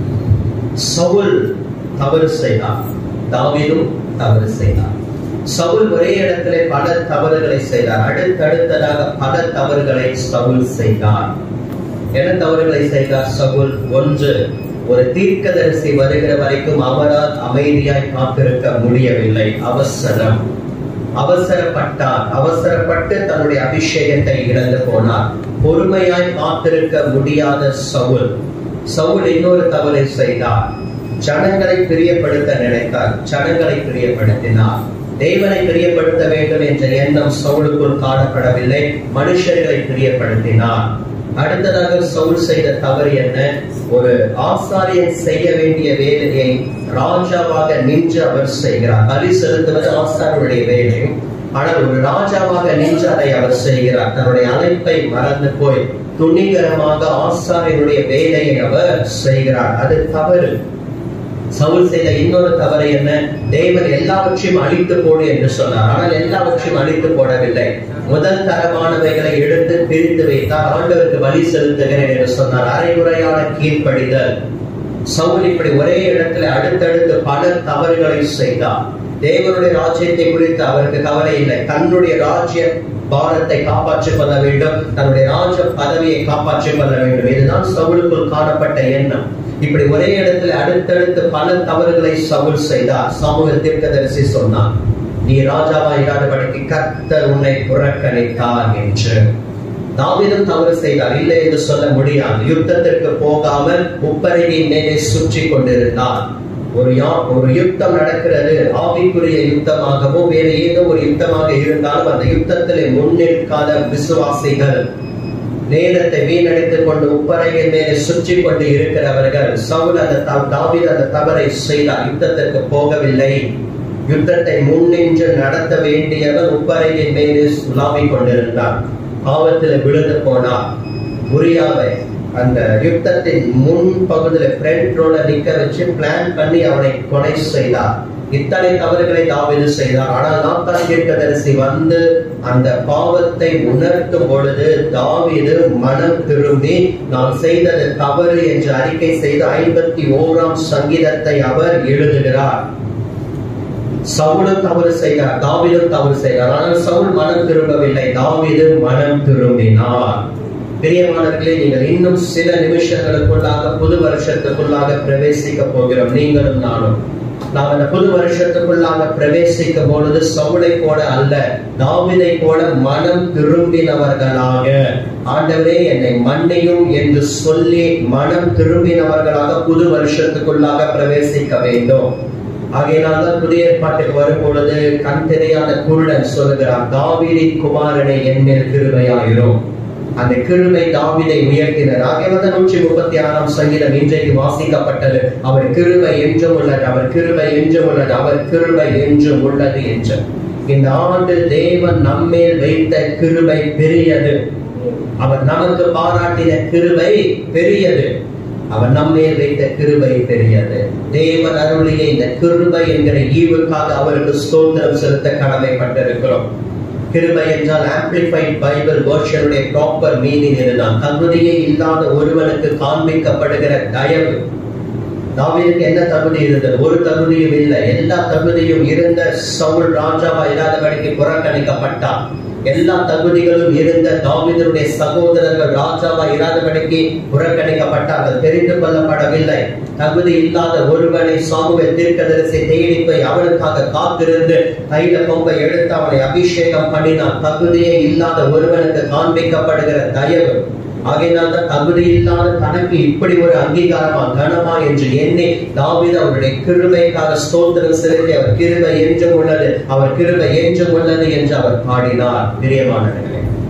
S2: சவுல் தவறு செய்தார் தாவீதும் தவறு செய்தார் சவுல் ஒரே இடத்திலே பல தவறுகளை செய்தார் அடுத்தடுத்ததாக பல தவறுகளை சவுல் செய்தார் என்ன தவறுகளை செய்தார் சவுல் ஒன்று ஒரு தீர்க்கதரிசி வருகிற வரைக்கும் அவரால் அமைதியாய் காத்திருக்க முடியவில்லை அவசரம் அவசரப்பட்டார் அவசரப்பட்டு தன்னுடைய அபிஷேகத்தை இழந்து போனார் பொறுமையாய் காத்திருக்க முடியாத சவுல் சவுல் இன்னொரு தவறை செய்தார் ஜனங்களை பிரியப்படுத்த நினைத்தார் ஜனங்களை பிரியப்படுத்தினார் தேவனை பிரியப்படுத்த வேண்டும் என்ற எண்ணம் சவுலுக்குள் காணப்படவில்லை மனுஷர்களை பிரியப்படுத்தினார் அடுத்ததாக சவுல் செய்த தவறு என்ன ஒரு ஆசாரியன் செய்ய வேண்டிய வேலையை ராஜாவாக நின்று அவர் செய்கிறார் பலி செலுத்துவது ஆசாரியனுடைய வேலை ஆனால் ஒரு ராஜாவாக நின்று அதை அவர் செய்கிறார் தன்னுடைய அழைப்பை மறந்து போய் துணிகரமாக ஆசாரியனுடைய வேலையை அவர் செய்கிறார் அது தவறு சவுல் செய்த இன்னொரு தவறு என்ன தேவன் எல்லாவற்றையும் அழித்து போடு என்று சொன்னார் ஆனால் எல்லாவற்றையும் அழித்து போடவில்லை முதல் தரமானவைகளை எடுத்து பிரித்து வைத்தார் ஆண்டவருக்கு வழி செலுத்துகிறேன் என்று சொன்னார் அரைமுறையான கீழ்ப்படிதல் சவுல் இப்படி ஒரே இடத்துல அடுத்தடுத்து பல தவறுகளை செய்தார் தேவனுடைய ராஜ்யத்தை குறித்து அவருக்கு கவலை இல்லை தன்னுடைய ராஜ்ய பாரத்தை காப்பாற்றிக் கொள்ள வேண்டும் தன்னுடைய ராஜ பதவியை காப்பாற்றிக் கொள்ள வேண்டும் இதுதான் சவுலுக்குள் காணப்பட்ட எண்ணம் இப்படி ஒரே இடத்துல அடுத்தடுத்து பல தவறுகளை சவுல் செய்தார் சமூக தீர்க்கதரிசி சொன்னார் நீ ராஜாவா இராதபடிக்கு கர்த்தர் உன்னை புறக்கணித்தார் என்று தாவீதும் தவறு செய்தார் இல்லை என்று சொல்ல முடியாது யுத்தத்திற்கு போகாமல் முப்பரிகையின் மேலே சுற்றி கொண்டிருந்தார் ஒரு யா ஒரு யுத்தம் நடக்கிறது ஆவிக்குரிய யுத்தமாகவோ வேறு ஏதோ ஒரு யுத்தமாக இருந்தாலும் அந்த யுத்தத்திலே முன்னிற்காத விசுவாசிகள் நேரத்தை வீணடித்துக் கொண்டு உப்பரையின் மேலே சுற்றி கொண்டு இருக்கிறவர்கள் சவுல் அந்த த- தாவீது அந்த தவறை செய்தார் யுத்தத்திற்கு போகவில்லை யுத்தத்தை முன்னின்று நடத்த வேண்டியவன் உப்பரையின் மேலே சுலாமிக் கொண்டிருந்தான் பாவத்தில் விழுந்து போனார் உரியாவை அந்த யுத்தத்தின் முன் பகுதியில ஃப்ரண்ட் ரோல நிக்க வச்சு பிளான் பண்ணி அவனை கொலை செய்தார் இத்தனை தவறுகளை தாவீது செய்தார் ஆனால் நாத்தான் தீர்க்கதரிசி வந்து அந்த பாவத்தை உணர்த்தும் பொழுது தாவீது மனம் திரும்பி நான் செய்தது தவறு என்று அறிக்கை செய்து ஐம்பத்தி ஓராம் சங்கீதத்தை அவர் எழுதுகிறார் சவுலும் தவறு செய்தார் தாவீதும் தவறு செய்தார் ஆனால் சவுல் மனம் திரும்பவில்லை தாவீது மனம் திரும்பினார் பிரியமானவர்களே நீங்கள் இன்னும் சில நிமிஷங்களுக்குள்ளாக புது வருஷத்துக்குள்ளாக பிரவேசிக்க போகிறோம் நீங்களும் நானும் நாம் அந்த புது வருஷத்துக்குள்ளாக பிரவேசிக்கும் பொழுது சவுளை போல அல்ல தாவிதை போல மனம் திரும்பினவர்களாக ஆண்டவரே என்னை மன்னியும் என்று சொல்லி மனம் திரும்பினவர்களாக புது வருஷத்துக்குள்ளாக பிரவேசிக்க வேண்டும் ஆகையினால் தான் புதிய ஏற்பாட்டுக்கு வரும் பொழுது கண் தெரியாத குருடன் சொல்லுகிறார் தாவீதின் குமாரனை என் மேல் கிருபையாயிரும் அந்த கிருபை தாவிதை உயர்த்தினர் ஆகியவத நூற்றி முப்பத்தி ஆறாம் சங்கீதம் இன்றைக்கு வாசிக்கப்பட்டது அவர் கிருபை என்றும் உள்ளது அவர் கிருபை என்றும் உள்ளது அவர் கிருபை என்றும் உள்ளது என்று இந்த ஆண்டு தேவன் நம்மேல் வைத்த கிருபை பெரியது அவர் நமக்கு பாராட்டின கிருபை பெரியது அவர் நம்மேல் வைத்த கிருபை பெரியது தேவன் அருளிய இந்த கிருபை என்கிற ஈவுக்காக அவருக்கு ஸ்தோத்திரம் செலுத்த கடமைப்பட்டிருக்கிறோம் கிருபை என்றால் ஆம்பிளிஃபைட் பைபிள் வேர்ஷனுடைய ப்ராப்பர் மீனிங் இதுதான் தகுதியே இல்லாத ஒருவனுக்கு காண்பிக்கப்படுகிற தயவு தாவீதுக்கு என்ன தகுதி இருந்தது ஒரு தகுதியும் இல்லை எல்லா தகுதியும் இருந்த சவுல் ராஜாவா இல்லாதபடிக்கு புறக்கணிக்கப்பட்டார் எல்லா தகுதிகளும் இருந்த தாவீதனுடைய சகோதரர்கள் ராஜாவா இராதபடிக்கு புறக்கணிக்கப்பட்டார்கள் தெரிந்து கொள்ளப்படவில்லை தகுதி இல்லாத ஒருவனை சாமுவேல் தீர்க்கதரிசி தேடி போய் அவனுக்காக காத்திருந்து தைல கொம்பை எடுத்து அவனை அபிஷேகம் பண்ணினான் தகுதியே இல்லாத ஒருவனுக்கு காண்பிக்கப்படுகிற தயவு ஆகையினால் தான் தகுதி இல்லாத தனக்கு இப்படி ஒரு அங்கீகாரமா கனமா என்று எண்ணி தாவீது அவருடைய கிருபைக்காக ஸ்தோத்திரம் செலுத்தி அவர் கிருபை என்றும் உள்ளது அவர் கிருபை என்றும் உள்ளது என்று அவர் பாடினார் பிரியமானவர்களே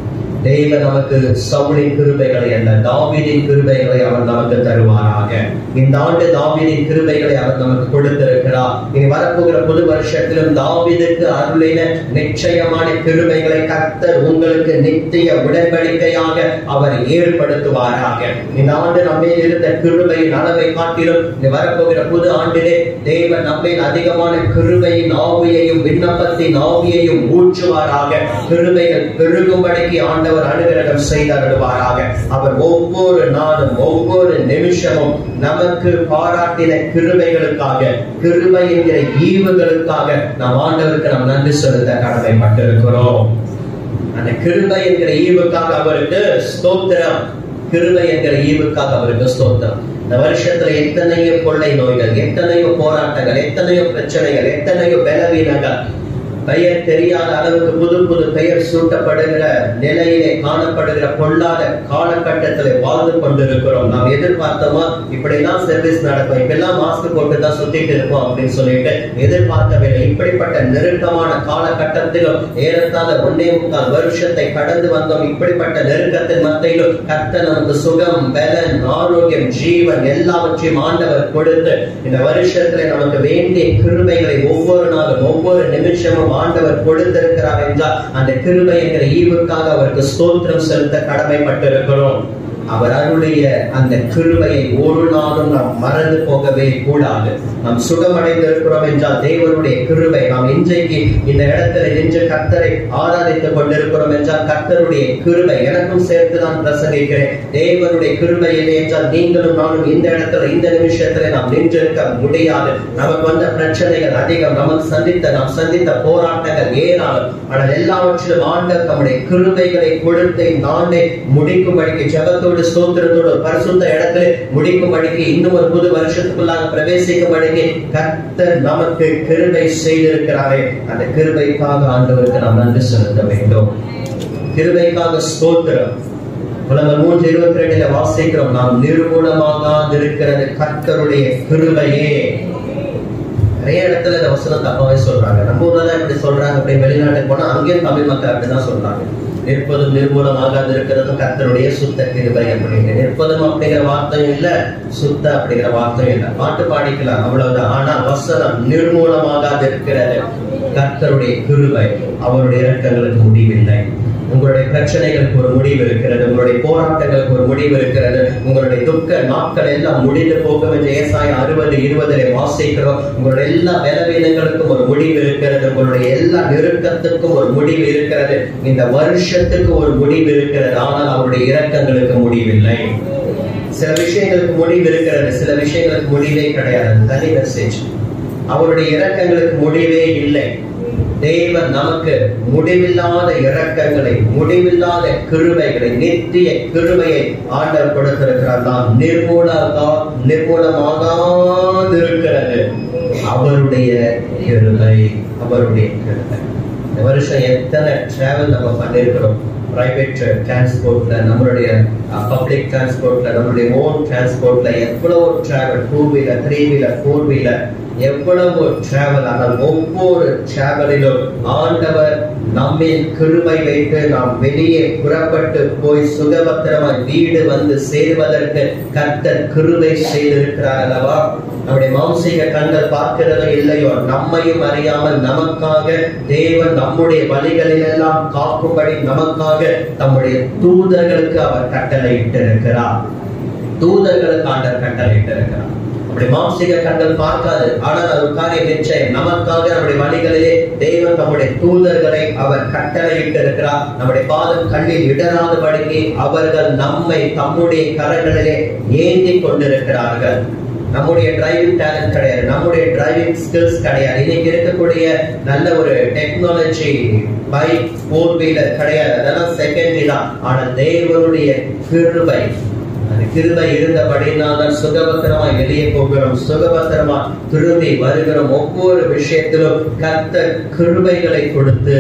S2: தெய்வ நமக்கு சவுளின் கிருபைகளை அல்ல தாவீதின் கிருபைகளை அவர் நமக்கு தருவாராக இந்த ஆண்டு தாவீதின் கிருபைகளை அவர் நமக்கு கொடுத்திருக்கிறார் இனி வரப்போகிற புது வருஷத்திலும் தாவீதுக்கு அருளின நிச்சயமான கிருபைகளை கர்த்தர் உங்களுக்கு நித்திய உடன்படிக்கையாக அவர் ஏற்படுத்துவாராக இந்த ஆண்டு நம்மையில் இருந்த கிருபையின் அளவை காட்டிலும் இனி வரப்போகிற புது ஆண்டிலே தேவன் நம்மையில் அதிகமான கிருபையின் ஆவியையும் விண்ணப்பத்தின் ஆவியையும் ஊற்றுவாராக கிருபைகள் பெருகும்படிக்கு ஆண்டவர் அனுகிரகம் செய்தருவாராக அவர் ஒவ்வொரு நாளும் ஒவ்வொரு நிமிஷமும் நமக்கு பாராட்டின கிருபைகளுக்காக கிருபை என்கிற ஈவுகளுக்காக நாம் ஆண்டவருக்கு நாம் நன்றி செலுத்த கடமைப்பட்டிருக்கிறோம் அந்த கிருபை என்கிற ஈவுக்காக அவருக்கு ஸ்தோத்திரம் கிருபை என்கிற ஈவுக்காக அவருக்கு ஸ்தோத்திரம் இந்த வருஷத்துல எத்தனையோ கொள்ளை நோய்கள் எத்தனையோ போராட்டங்கள் எத்தனையோ பிரச்சனைகள் எத்தனையோ பலவீனங்கள் பெயர் தெரியாத அளவுக்கு புது புது பெயர் சூட்டப்படுகிற நிலையிலே காணப்படுகிற பொல்லாத காலகட்டத்திலே வாழ்ந்து கொண்டிருக்கிறோம் நாம் எதிர்பார்த்தோமா இப்படிலாம் சர்வீஸ் நடக்கும் இப்பெல்லாம் மாஸ்க் போட்டு தான் சுத்திட்டு இருப்போம் அப்படின்னு சொல்லிட்டு எதிர்பார்க்கவில்லை இப்படிப்பட்ட நெருக்கமான காலகட்டத்திலும் ஏறத்தாழ ஒன்னே முக்கால் வருஷத்தை கடந்து வந்தோம் இப்படிப்பட்ட நெருக்கத்தின் மத்தியிலும் கர்த்தர் நமக்கு சுகம் பலன் ஆரோக்கியம் ஜீவன் எல்லாவற்றையும் ஆண்டவர் கொடுத்து இந்த வருஷத்துல நமக்கு வேண்டிய கிருபைகளை ஒவ்வொரு நாளும் ஒவ்வொரு நிமிஷமும் ஆண்டவர் கொடுத்திருக்கிறார் என்றால் அந்த கிருபை என்கிற ஈவுக்காக அவருக்கு ஸ்தோத்திரம் செலுத்த கடமைப்பட்டிருக்கிறோம் அவர் அருளிய அந்த கிருபையை ஒரு நாளும் நாம் மறந்து போகவே கூடாது நாம் சுகமடைந்திருக்கிறோம் என்றால் தேவனுடைய கிருபை நாம் இன்றைக்கு இந்த இடத்துல நின்று கர்த்தரை ஆராதித்துக் கொண்டிருக்கிறோம் என்றால் கர்த்தருடைய கிருபை எனக்கும் சேர்த்து நான் பிரசங்கிக்கிறேன் தேவனுடைய கிருபை இல்லை என்றால் நீங்களும் நானும் இந்த இடத்துல இந்த நிமிஷத்துல நாம் நின்றிருக்க முடியாது நமக்கு வந்த பிரச்சனைகள் அதிகம் நமக்கு சந்தித்த நாம் சந்தித்த போராட்டங்கள் ஏராளம் ஆனால் எல்லாவற்றிலும் ஆண்டவர் தம்முடைய கிருபைகளை கொடுத்து நானே முடிக்கும்படிக்கு ஜெபத்தோடு ஸ்தோத்திரத்தோடு பரிசுத்த இடத்துல முடிக்கும்படிக்கு இன்னும் ஒரு புது வருஷத்துக்குள்ளாக பிரவேசிக்கும்படிக்கு கர்த்தர் நமக்கு கிருபை செய்திருக்கிறாரே அந்த கிருபைக்காக ஆண்டவருக்கு நாம் நன்றி செலுத்த வேண்டும் கிருபைக்காக ஸ்தோத்திரம் புலங்கள் மூன்று இருபத்தி ரெண்டுல வாசிக்கிறோம் நாம் நிர்மூலமாகாதிருக்கிறது கர்த்தருடைய கிருபையே நிறைய இடத்துல இந்த வசனம் தப்பாவே சொல்றாங்க நம்ம ஊர்ல தான் இப்படி சொல்றாங்க அப்படி வெளிநாட்டுக்கு போனா அங்கேயும் தமிழ் மக்கள் அப்படிதான் சொல்றாங்க நிற்பதும் நிர்மூலமாகாது இருக்கிறதும் கர்த்தருடைய சுத்த கிருபை அப்படின்னு நிற்பதும் அப்படிங்கிற வார்த்தையும் இல்ல சுத்த அப்படிங்கிற வார்த்தையும் இல்ல பாட்டு பாடிக்கலாம் அவ்வளவுதான் ஆனா வசனம் நிர்மூலமாகாது இருக்கிறது கர்த்தருடைய கிருபை அவருடைய இரக்கங்களுக்கு முடிவில்லை உங்களுடைய பிரச்சனைகளுக்கு ஒரு முடிவு இருக்கிறது உங்களுடைய போராட்டங்களுக்கு ஒரு முடிவு இருக்கிறது உங்களுடைய துக்க நாட்கள் எல்லாம் முடிந்து போகும் என்று ஏசாய அறுபது இருபதுல வாசிக்கிறோம் உங்களுடைய எல்லா பலவீனங்களுக்கும் ஒரு முடிவு இருக்கிறது உங்களுடைய எல்லா நெருக்கத்துக்கும் ஒரு முடிவு இருக்கிறது இந்த வருஷத்துக்கு ஒரு முடிவு இருக்கிறது ஆனால் அவருடைய இரக்கங்களுக்கு முடிவில்லை சில விஷயங்களுக்கு முடிவு இருக்கிறது சில விஷயங்களுக்கு முடிவே கிடையாது அது தனி மெசேஜ் அவருடைய இரக்கங்களுக்கு முடிவே இல்லை தேவன் நமக்கு முடிவில்லாத இரக்கங்களை முடிவில்லாத கிருபைகளை நித்திய கிருபையை ஆண்டவர் கொடுத்திருக்கிறார் நாம் நிர்மூலகா நிர்மூலமாகாதிருக்கிறது அவருடைய கிருபை அவருடைய கிருபை இந்த வருஷம் எத்தனை டிராவல் நம்ம பண்ணிருக்கிறோம் பிரைவேட் டிரான்ஸ்போர்ட்ல நம்மளுடைய பப்ளிக் டிரான்ஸ்போர்ட்ல நம்மளுடைய ஓன் டிரான்ஸ்போர்ட்ல எவ்வளவு travel two wheeler three wheeler four wheeler எவ்வளவு டிராவல் ஆனால் ஒவ்வொரு டிராவலிலும் ஆண்டவர் நம்மில் கிருபை வைத்து நாம் வெளியே புறப்பட்டு போய் சுகபத்திரமாய் வீடு வந்து சேருவதற்கு கர்த்தர் கிருபை செய்திருக்கிறார் அல்லவா நம்முடைய மாம்சீக கண்கள் பார்க்கிறதோ இல்லையோ நம்மையும் அறியாமல் நமக்காக தேவன் நம்முடைய வழிகளில் எல்லாம் காக்கும்படி நமக்காக தம்முடைய தூதர்களுக்கு அவர் கட்டளையிட்டு இருக்கிறார் தூதர்களுக்கு ஆண்டர் கட்டளையிட்டு இருக்கிறார் அப்படி மாம்சீக கண்கள் பார்க்காது ஆனால் அது ஒரு காரியம் நிச்சயம் நமக்காக நம்முடைய வழிகளிலே தேவன் நம்முடைய தூதர்களை அவர் கட்டளையிட்டு இருக்கிறார் நம்முடைய பாதம் கண்ணில் இடராதபடிக்கு அவர்கள் நம்மை தம்முடைய கரங்களிலே ஏந்தி கொண்டிருக்கிறார்கள் நம்முடைய டிரைவிங் டேலண்ட் கிடையாது நம்முடைய டிரைவிங் ஸ்கில்ஸ் கிடையாது இன்னைக்கு இருக்கக்கூடிய நல்ல ஒரு டெக்னாலஜி பைக் ஃபோர் வீலர் கிடையாது அதெல்லாம் செகண்டரி தான் ஆனால் தேவனுடைய கிருபை அந்த கிருபை இருந்தபடினால் தான் சுகபத்திரமாய் வெளியே போகிறோம் சுகபத்திரமா திரும்பி வருகிறோம் ஒவ்வொரு விஷயத்திலும் கர்த்தர் கிருபைகளை கொடுத்து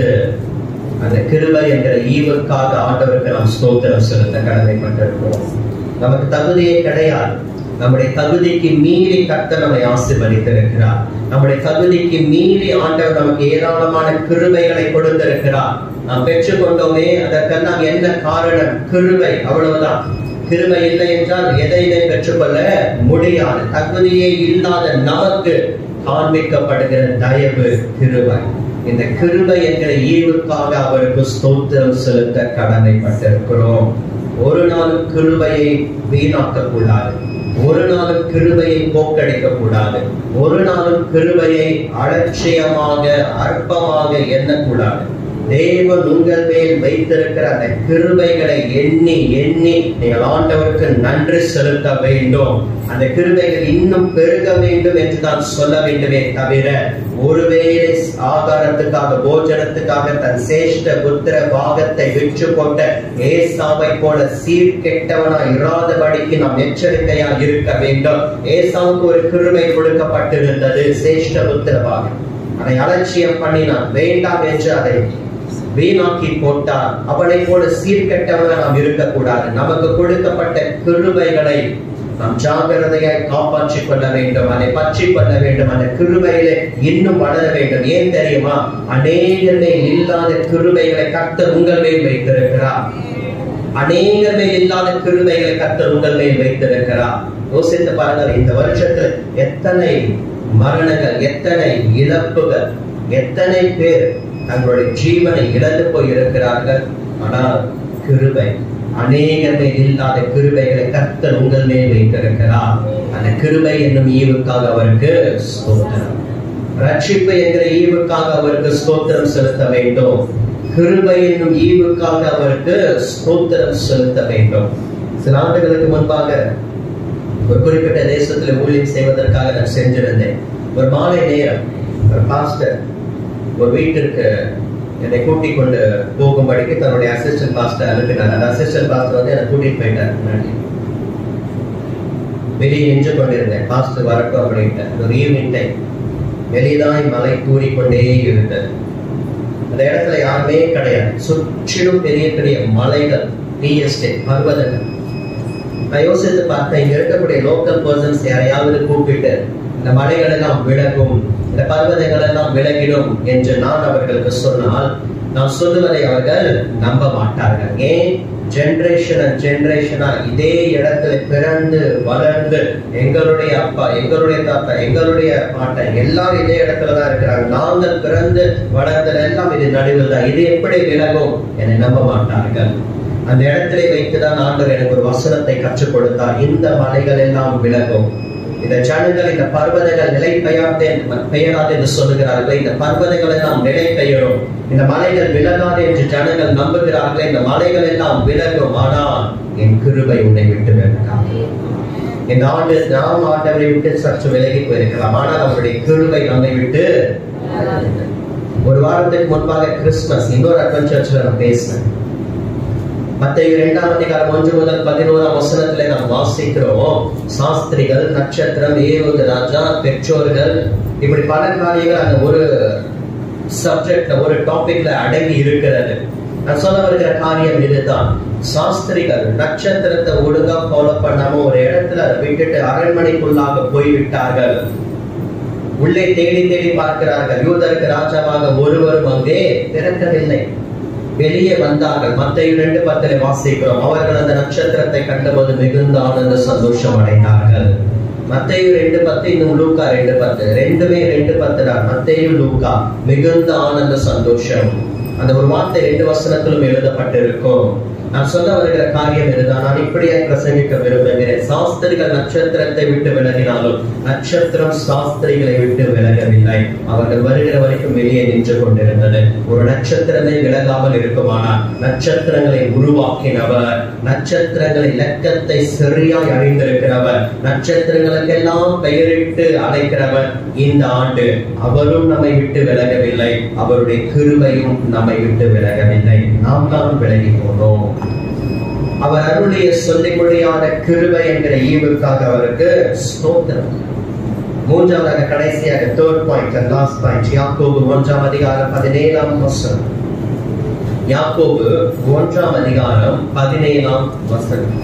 S2: அந்த கிருபை என்கிற ஈவுக்காக ஆண்டவருக்கு நாம் ஸ்தோத்திரம் செலுத்த கடமைப்பட்டிருக்கிறோம் நமக்கு தகுதியே கிடையாது நம்முடைய தகுதிக்கு மீறி கர்த்தர் நம்மை ஆசீர்வதித்திருக்கிறார் நம்முடைய தகுதிக்கு மீறி ஆண்டவர் நமக்கு ஏராளமான கிருபைகளை கொடுத்திருக்கிறார் நாம் பெற்றுக்கொண்டோமே அதற்கெல்லாம் என்ன காரணம் கிருபை அவ்வளவுதான் கிருபை இல்லை என்றால் எதையுமே பெற்றுக்கொள்ள முடியாது தகுதியே இல்லாத நமக்கு காண்பிக்கப்படுகிற தயவு கிருபை இந்த கிருபை என்கிற ஈவுக்காக அவருக்கு ஸ்தோத்திரம் செலுத்த கடமைப்பட்டிருக்கிறோம் ஒரு நாளும் கிருபையை வீணாக்க கூடாது ஒரு நாளும் கிருபையை போக்கடிக்க கூடாது ஒரு நாளும் கிருபையை அலட்சியமாக அற்பமாக எண்ணக்கூடாது தேவன் உங்கள் மேல் வைத்திருக்கிற அந்த கிருபைகளை எண்ணி எண்ணி நீங்கள் ஆண்டவருக்கு நன்றி செலுத்த வேண்டும் அந்த கிருபைகள் இன்னும் பெருக வேண்டும் என்று தான் சொல்ல வேண்டுமே தவிர ஒருவேளை ஆகாரத்துக்காக போஜனத்துக்காக தன் சேஷ்ட புத்திர பாகத்தை விற்று கொண்ட ஏசாவை போல சீர்கெட்டவனா இராதபடிக்கு நாம் எச்சரிக்கையா இருக்க வேண்டும் ஏசாவுக்கு ஒரு கிருபை கொடுக்கப்பட்டிருந்தது சேஷ்ட புத்திர பாகம் அதை அலட்சியம் பண்ணினான் வேண்டாம் என்று அதை வீணாக்கி போட்டார் அவனை போல சீர்கெட்டவன நாம் இருக்கக்கூடாது நமக்கு கொடுக்கப்பட்ட கிருபைகளை நாம் ஜாகிரதையாய் காப்பாற்றிக் கொள்ள வேண்டும் அதை பற்றி கொள்ள வேண்டும் அந்த கிருபையிலே இன்னும் வளர வேண்டும் ஏன் தெரியுமா அநேகமே இல்லாத கிருபைகளை கர்த்தர் உங்கள் மேல் வைத்திருக்கிறார் அநேகர் மேல் இல்லாத கிருபைகளை கர்த்தர் உங்கள் மேல் வைத்திருக்கிறார் யோசித்து பாருங்கள் இந்த வருஷத்தில் எத்தனை மரணங்கள் எத்தனை இழப்புகள் எத்தனை பேர் தங்களுடைய ஜீவனை இழந்து போய் இருக்கிறார்கள் ஆனால் கிருபை அநேகமே இல்லாத கிருபைகளை கர்த்தர் உங்கள் மேல் வைத்திருக்கிறார் அந்த கிருபை என்னும் ஈவுக்காக அவருக்கு ஸ்தோத்திரம் ரட்சிப்பு என்கிற ஈவுக்காக அவருக்கு ஸ்தோத்திரம் செலுத்த வேண்டும் கிருபை என்னும் ஈவுக்காக அவருக்கு ஸ்தோத்திரம் செலுத்த வேண்டும் சில ஆண்டுகளுக்கு முன்பாக ஒரு குறிப்பிட்ட தேசத்துல ஊழியம் செய்வதற்காக நான் சென்றிருந்தேன் ஒரு மாலை நேரம் ஒரு பாஸ்டர் ஒரு வீட்டிற்கு என்னை கூட்டிக் கொண்டு போகும்படிக்கு தன்னுடைய அசிஸ்டன்ட் பாஸ்டர் அனுப்பினார் அந்த அசிஸ்டன்ட் பாஸ்டர் வந்து என்னை கூட்டிட்டு போயிட்டார் முன்னாடி வெளியே நின்று கொண்டிருந்தேன் பாஸ்டர் வரட்டும் அப்படின்ட்டு ஒரு ஈவினிங் டைம் வெளியதாய் மலை கூறிக்கொண்டே இருந்தது அந்த இடத்துல யாருமே கிடையாது சுற்றிலும் பெரிய பெரிய மலைகள் டீ எஸ்டேட் பர்வதங்கள் நான் யோசித்து பார்த்தேன் இங்க இருக்கக்கூடிய லோக்கல் பர்சன்ஸ் யாரையாவது கூப்பிட்டு இந்த மலைகள் எல்லாம் விலகும் இந்த பர்வதங்கள் எல்லாம் விலகிடும் என்று நான் அவர்களுக்கு சொன்னால் நான் சொல்லுவதை அவர்கள் நம்ப மாட்டார்கள் ஏன் ஜெனரேஷன் அண்ட் ஜெனரேஷனா இதே இடத்துல பிறந்து வளர்ந்து எங்களுடைய அப்பா எங்களுடைய தாத்தா எங்களுடைய பாட்டன் எல்லாரும் இதே இடத்துல தான் இருக்கிறாங்க நாங்கள் பிறந்து வளர்ந்தது எல்லாம் இது நடுவில் தான் இது எப்படி விலகும் என்னை நம்ப மாட்டார்கள் அந்த இடத்திலே வைத்துதான் ஆண்டவர் எனக்கு ஒரு வசனத்தை கற்றுக் கொடுத்தார் இந்த மலைகள் எல்லாம் விலகும் இந்த ஜனங்கள் இந்த பர்வதங்கள் நிலை பெயர்ந்தே பெயராது என்று சொல்லுகிறார்கள் இந்த பர்வதங்கள் எல்லாம் நிலை பெயரும் இந்த மலைகள் விலகாது என்று ஜனங்கள் நம்புகிறார்கள் இந்த மலைகள் எல்லாம் விலகும் ஆனால் என் கிருபை உன்னை விட்டு விலகாது இந்த ஆண்டு நாம் ஆண்டவரை விட்டு சற்று விலகி போயிருக்கலாம் ஆனால் அவருடைய கிருபை நம்மை விட்டு ஒரு வாரத்துக்கு முன்பாக கிறிஸ்துமஸ் இன்னொரு அட்வென்ச்சர்ஸ்ல நான் பேசினேன் மத்திய இரண்டாம் அதிகாரம் ஒன்று முதல் பதினோராம் வசனத்துல நாம் வாசிக்கிறோம் சாஸ்திரிகள் நட்சத்திரம் ஏவது ராஜா பெற்றோர்கள் இப்படி பல காரியங்கள் அந்த ஒரு சப்ஜெக்ட்ல ஒரு டாபிக்ல அடங்கி இருக்கிறது நான் சொல்ல வருகிற காரியம் இதுதான் சாஸ்திரிகள் நட்சத்திரத்தை ஒழுங்கா ஃபாலோ பண்ணாம ஒரு இடத்துல அதை விட்டுட்டு அரண்மனைக்குள்ளாக போய்விட்டார்கள் உள்ளே தேடி தேடி பார்க்கிறார்கள் யூதருக்கு ராஜாவாக ஒருவரும் அங்கே பிறக்கவில்லை வெளியே வந்தார்கள் மத்த இரண்டு பத்திரை வாசிக்கிறோம் அவர்கள் அந்த நட்சத்திரத்தை கண்டபோது மிகுந்த ஆனந்த சந்தோஷம் அடைந்தார்கள் மத்தையு ரெண்டு பத்து இன்னும் லூக்கா ரெண்டு பத்து ரெண்டுமே ரெண்டு பத்து தான் மத்தையு லூக்கா மிகுந்த ஆனந்த சந்தோஷம் அந்த ஒரு வார்த்தை ரெண்டு வசனத்திலும் எழுதப்பட்டிருக்கும் நான் சொல்ல வருகிற காரியம் இதுதான் நான் இப்படியே பிரசங்கிக்க விரும்புகிறேன் சாஸ்திரிகள் நட்சத்திரத்தை விட்டு விலகினாலும் நட்சத்திரம் சாஸ்திரிகளை விட்டு விலகவில்லை அவர்கள் வருகிற வரைக்கும் வெளியே நின்று கொண்டிருந்தது ஒரு நட்சத்திரமே விலகாமல் இருக்குமானால் நட்சத்திரங்களை உருவாக்கினவர் நட்சத்திரங்களை இலக்கத்தை சரியாய் அறிந்திருக்கிறவர் நட்சத்திரங்களுக்கெல்லாம் பெயரிட்டு அழைக்கிறவர் இந்த ஆண்டு அவரும் நம்மை விட்டு விலகவில்லை அவருடைய கிருபையும் நம்மை விட்டு விலகவில்லை நாம் தான் விலகி போனோம் அவர் அருளிய சொல்லி முடியாத கிருபை என்கிற ஈவுக்காக அவருக்கு ஸ்தோத்திரம் மூன்றாவதாக கடைசியாக தேர்ட் பாயிண்ட் லாஸ்ட் பாயிண்ட் யாக்கோபு ஒன்றாம் அதிகாரம் பதினேழாம் வசனம் யாக்கோபு ஒன்றாம் அதிகாரம் பதினேழாம் வசனம்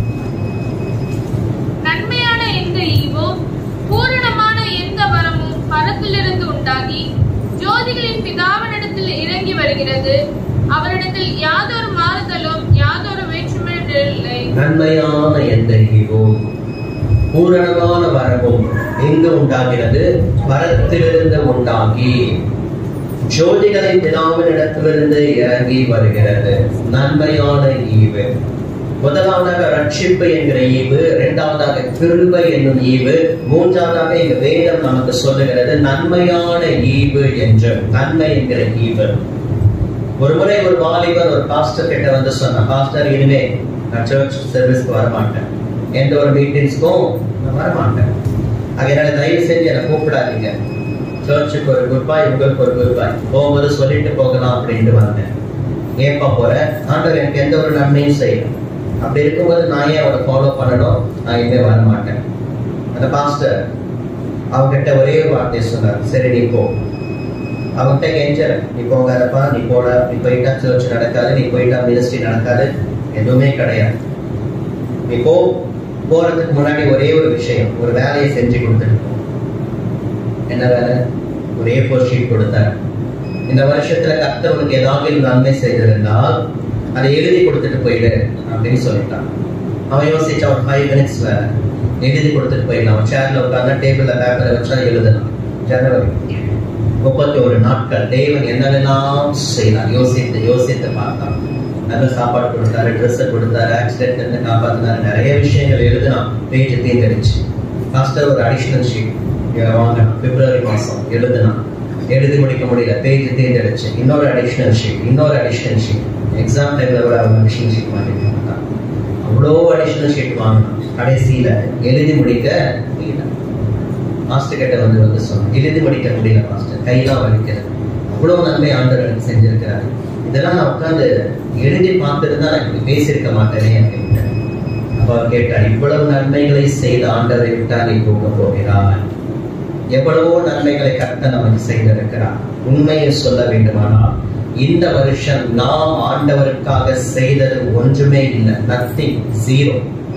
S3: நன்மையான எந்த ஈவும் பூரணமான எந்த வரமும் பரத்திலிருந்து உண்டாகி ஜோதிகளின் பிதாவினிடத்தில் இறங்கி வருகிறது அவரிடத்தில் யாதொரு மாறுதலும் யாதொரு வேற்றுமையும் இல்லை
S2: நன்மையான எந்த ஈவும் பூரணமான வரமும் எங்கு உண்டாகிறது வரத்திலிருந்து உண்டாகி ஜோதிகளின் பிதாவினிடத்திலிருந்து இறங்கி வருகிறது நன்மையான ஈவு முதலாவதாக ரட்சிப்பு என்கிற ஈவு இரண்டாவதாக கிருபை என்னும் ஈவு மூன்றாவதாக இங்க வேதம் நமக்கு சொல்லுகிறது நன்மையான ஈவு என்று நன்மை என்கிற ஈவு ஒரு முறை ஒரு வாலிபர் ஒரு பாஸ்டர் கிட்ட வந்து சொன்ன பாஸ்டர் இனிமே நான் சர்ச் சர்வீஸ்க்கு வரமாட்டேன் எந்த ஒரு மீட்டிங்ஸ்க்கும் நான் வரமாட்டேன் அதனால தயவு செஞ்சு என்னை கூப்பிடாதீங்க சர்ச்சுக்கு ஒரு குட் பாய் உங்களுக்கு ஒரு குட் பாய் போகும்போது சொல்லிட்டு போகலாம் அப்படின்ட்டு வந்தேன் ஏப்பா போறேன் ஆண்டவர் எனக்கு எந்த ஒரு நன்மையும் செய்யணும் அப்படி இருக்கும்போது நான் ஏன் அவரை ஃபாலோ பண்ணணும் நான் இனிமே வர மாட்டேன் அந்த பாஸ்டர் அவங்ககிட்ட ஒரே ஒரு வார்த்தை சொன்னார் சரி நீ போ அவன்கிட்ட கெஞ்சர் நீ போகாதப்பா நீ போட நீ போயிட்டா சர்ச் நடக்காது நீ போயிட்டா மினிஸ்ட்ரி நடக்காது எதுவுமே கிடையாது நீ போ போறதுக்கு முன்னாடி ஒரே ஒரு விஷயம் ஒரு வேலையை செஞ்சு கொடுத்துட்டு போ. என்ன வேலை ஒரு ஏ ஃபோர் ஷீட் கொடுத்தார் இந்த வருஷத்துல கர்த்தர் உனக்கு ஏதாவது நன்மை செய்திருந்தால் அதை எழுதி கொடுத்துட்டு போயிடு அப்படின்னு சொல்லிட்டான் அவன் யோசிச்சான் ஒரு ஃபைவ் மினிட்ஸ் வேலை எழுதி கொடுத்துட்டு போயிடலாம் அவன் சேர்ல உட்கார்ந்தா டேபிள்ல பேப்பரை வச்சா எழுதலாம் ஜனவரி முப்பத்தி ஒரு நாட்கள் தேவன் என்னென்னலாம் செய்யலாம் யோசித்து யோசித்து பார்த்தான் நல்ல சாப்பாடு கொடுத்தாரு ட்ரெஸ் கொடுத்தாரு ஆக்சிடென்ட் இருந்து காப்பாத்தினாரு நிறைய விஷயங்கள் எழுதினான் பேஜ் தீர்ந்துடுச்சு லாஸ்ட்டாக ஒரு அடிஷ்னல் ஷீட் வாங்க பிப்ரவரி மாசம் எழுதினான் எழுதி முடிக்க முடியல பேஜ் தேர்ந்தெடுச்சு இன்னொரு அடிஷ்னல் ஷீட் இன்னொரு அடிஷ்னல் ஷீட் எக்ஸாம் டைம்ல கூட அவங்க அடிஷ்னல் ஷீட் வாங்கிட்டு வந்தான் அவ்வளோ அடிஷ்னல் ஷீட் வாங்கினான் கடைசியில எழுதி முடிக்க முடியல மாஸ்டர் கிட்ட வந்து வந்து சொன்னேன் எழுதி முடிக்க முடியல மாஸ்டர் கையெல்லாம் வலிக்கிறது அவ்வளவு நன்மை ஆண்டவர் எனக்கு செஞ்சிருக்கிறாரு இதெல்லாம் நான் உட்கார்ந்து எழுதி பார்த்துருந்தா நான் இப்படி பேசியிருக்க மாட்டேனே அப்படின்னு அப்ப அவர் கேட்டார் இவ்வளவு நன்மைகளை செய்த ஆண்டவரை விட்டா நீ போக போகிறாய் எவ்வளவோ நன்மைகளை கர்த்தர் நமக்கு செய்திருக்கிறார் உண்மையை சொல்ல வேண்டுமானால் இந்த வருஷம் நாம் ஆண்டவருக்காக செய்தது ஒன்றுமே இல்லை நத்திங் ஜீரோ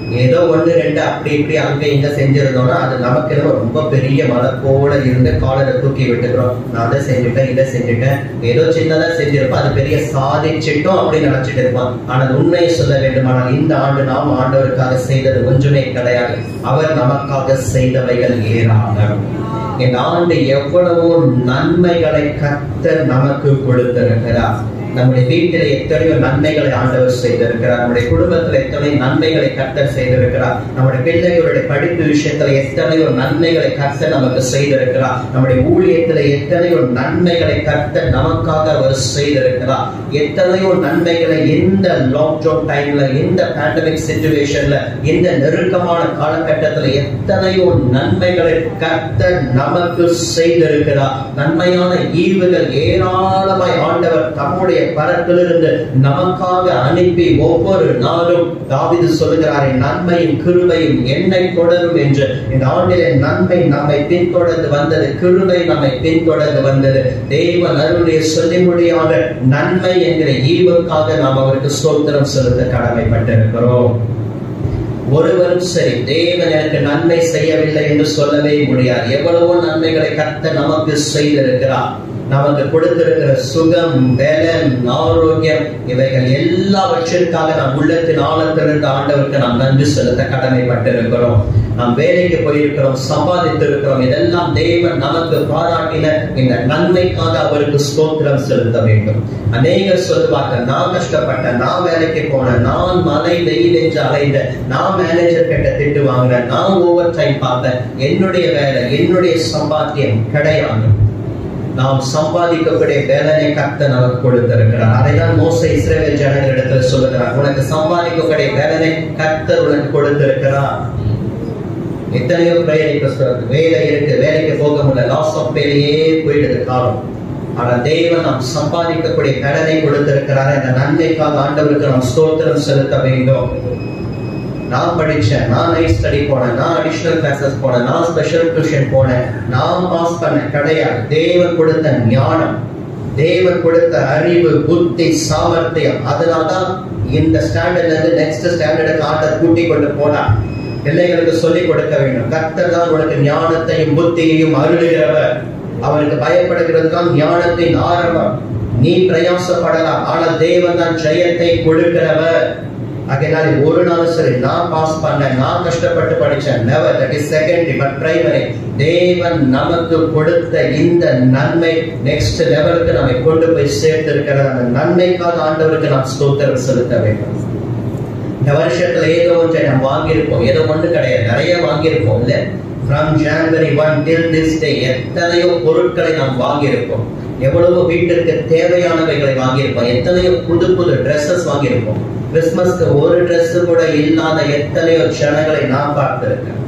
S2: ஏதோ ஒண்ணு ரெண்டு அப்படி இப்படி அங்க இங்க செஞ்சிருந்தோம்னா அது நமக்கு என்னமோ ரொம்ப பெரிய மலை போல இருந்து காலரை தூக்கி விட்டுக்கிறோம் நான் அதை செஞ்சுட்டேன் இதை செஞ்சுட்டேன் ஏதோ சின்னதா செஞ்சிருப்போம் அது பெரிய சாதிச்சிட்டோம் அப்படின்னு நினைச்சிட்டு இருப்போம் ஆனால் உண்மையை சொல்ல வேண்டுமானால் இந்த ஆண்டு நாம் ஆண்டவருக்காக செய்தது ஒன்றுமே கிடையாது அவர் நமக்காக செய்தவைகள் ஏராளம் இந்த ஆண்டு எவ்வளவோ நன்மைகளை கர்த்தர் நமக்கு கொடுத்திருக்கிறார் நம்முடைய வீட்டில எத்தனையோ நன்மைகளை ஆண்டவர் செய்திருக்கிறார் நம்முடைய குடும்பத்துல எத்தனையோ நன்மைகளை கர்த்தர் செய்திருக்கிறார் நம்முடைய பிள்ளைகளுடைய படிப்பு விஷயத்துல எத்தனையோ நன்மைகளை கர்த்தர் நமக்கு செய்திருக்கிறார் நம்முடைய ஊழியத்துல எத்தனையோ நன்மைகளை கர்த்தர் நமக்காக அவர் செய்திருக்கிறார் எத்தனையோ நன்மைகளை இந்த லாக்டவுன் டைம்ல இந்த பேண்டமிக் சிச்சுவேஷன்ல இந்த நெருக்கமான காலகட்டத்துல எத்தனையோ நன்மைகளை கர்த்தர் நமக்கு செய்திருக்கிறார் நன்மையான ஈவுகள் ஏராளமாய் ஆண்டவர் தம்முடைய பரத்திலிருந்து நமக்காக அனுப்பி ஒவ்வொரு நாளும் தாவிது சொல்லுகிறார் "என் நன்மையும் கிருபையும் என்னை தொடரும் என்று இந்த ஆண்டிலே நன்மை நம்மை பின்தொடர்ந்து வந்தது கிருபை நம்மை பின்தொடர்ந்து வந்தது தேவன் அருளுடைய சொல்லி முடியாத நன்மை என்கிற ஈவுக்காக நாம் அவருக்கு ஸ்தோத்திரம் செலுத்த கடமைப்பட்டிருக்கிறோம் ஒருவரும் சரி தேவன் எனக்கு நன்மை செய்யவில்லை என்று சொல்லவே முடியாது எவ்வளவோ நன்மைகளை கத்த நமக்கு செய்திருக்கிறார் நமக்கு கொடுத்திருக்கிற சுகம் பலன் ஆரோக்கியம் இவைகள் எல்லாவற்றிற்காக நாம் உள்ளத்தின் ஆழத்திலிருந்து ஆண்டவருக்கு நாம் நன்றி செலுத்த கடமைப்பட்டிருக்கிறோம் நாம் வேலைக்கு போயிருக்கிறோம் சம்பாதித்திருக்கிறோம் இதெல்லாம் தேவன் நமக்கு பாராட்டின இந்த நன்மைக்காக அவருக்கு ஸ்தோத்திரம் செலுத்த வேண்டும் அநேகர் சொல்லுவார்கள் நான் கஷ்டப்பட்டேன் நான் வேலைக்கு போனேன் நான் மலை வெயில் என்று அலைந்த நான் மேனேஜர் கிட்ட திட்டு வாங்கினேன் நான் ஓவர் டைம் பார்த்தேன் என்னுடைய வேலை என்னுடைய சம்பாத்தியம் கிடையாது நாம் சம்பாதிக்கக்கூடிய வேலனை கத்த நமக்கு கொடுத்திருக்கிறார் அதைதான் மோச இஸ்ரேல் ஜனங்களிடத்துல சொல்லுகிறார் உனக்கு சம்பாதிக்கக்கூடிய வேலனை கத்தர் உனக்கு கொடுத்திருக்கிறார் எத்தனையோ பிரேரிக்க சொல்றது வேலை இருக்கு வேலைக்கு போக முடியல லாஸ் ஆஃப் வேலையே போயிடுது காலம் ஆனா தேவன் நாம் சம்பாதிக்கக்கூடிய கடனை கொடுத்திருக்கிறார் இந்த நன்மைக்காக ஆண்டவருக்கு நாம் ஸ்தோத்திரம் செலுத்த வேண்டும் நான் படிச்சேன் நான் நைட் ஸ்டடி போனேன் நான் அடிஷனல் கிளாஸஸ் போனேன் நான் ஸ்பெஷல் டியூஷன் போனேன் நான் பாஸ் பண்ண கிடையாது தேவன் கொடுத்த ஞானம் தேவன் கொடுத்த அறிவு புத்தி சாமர்த்தியம் அதனால்தான் இந்த ஸ்டாண்டர்ட்ல இருந்து நெக்ஸ்ட் ஸ்டாண்டர்டுக்கு ஆட்டர் கூட்டி கொண்டு போனார் பிள்ளைகளுக்கு சொல்லிக் கொடுக்க வேண்டும் கர்த்தர் தான் உனக்கு ஞானத்தையும் புத்தியையும் அருளுகிறவர் அவருக்கு பயப்படுகிறது தான் ஞானத்தின் ஆரம்பம் நீ பிரயாசப்படலாம் ஆனால் தேவன் தான் ஜெயத்தை கொடுக்கிறவர் அதனால ஒரு நாள் சரி நான் பாஸ் பண்ணேன் நான் கஷ்டப்பட்டு படிச்சேன் never that is secondary but primary தேவன் நமக்கு கொடுத்த இந்த நன்மை நெக்ஸ்ட் லெவலுக்கு நம்மை கொண்டு போய் சேர்த்திருக்கிற அந்த நன்மைக்காக ஆண்டவருக்கு நாம் ஸ்தோத்திரம் செலுத்த வேண்டும் இந்த வருஷத்துல ஏதோ ஒன்றை நாம் வாங்கியிருப்போம் ஏதோ ஒன்று கிடையாது நிறைய வாங்கியிருப்போம் இல்ல from January one till this day எத்தனையோ பொருட்களை நாம் வாங்கியிருப்போம் எவ்வளவோ வீட்டிற்கு தேவையானவைகளை வாங்கியிருப்போம் எத்தனையோ புது புது ட்ரெஸ்ஸஸ் வாங்கியிருப்போம் கிறிஸ்துமஸ்க்கு ஒரு Dress கூட இல்லாத எத்தனையோ க்ஷணங்களை நான் பார்த்திருக்கேன்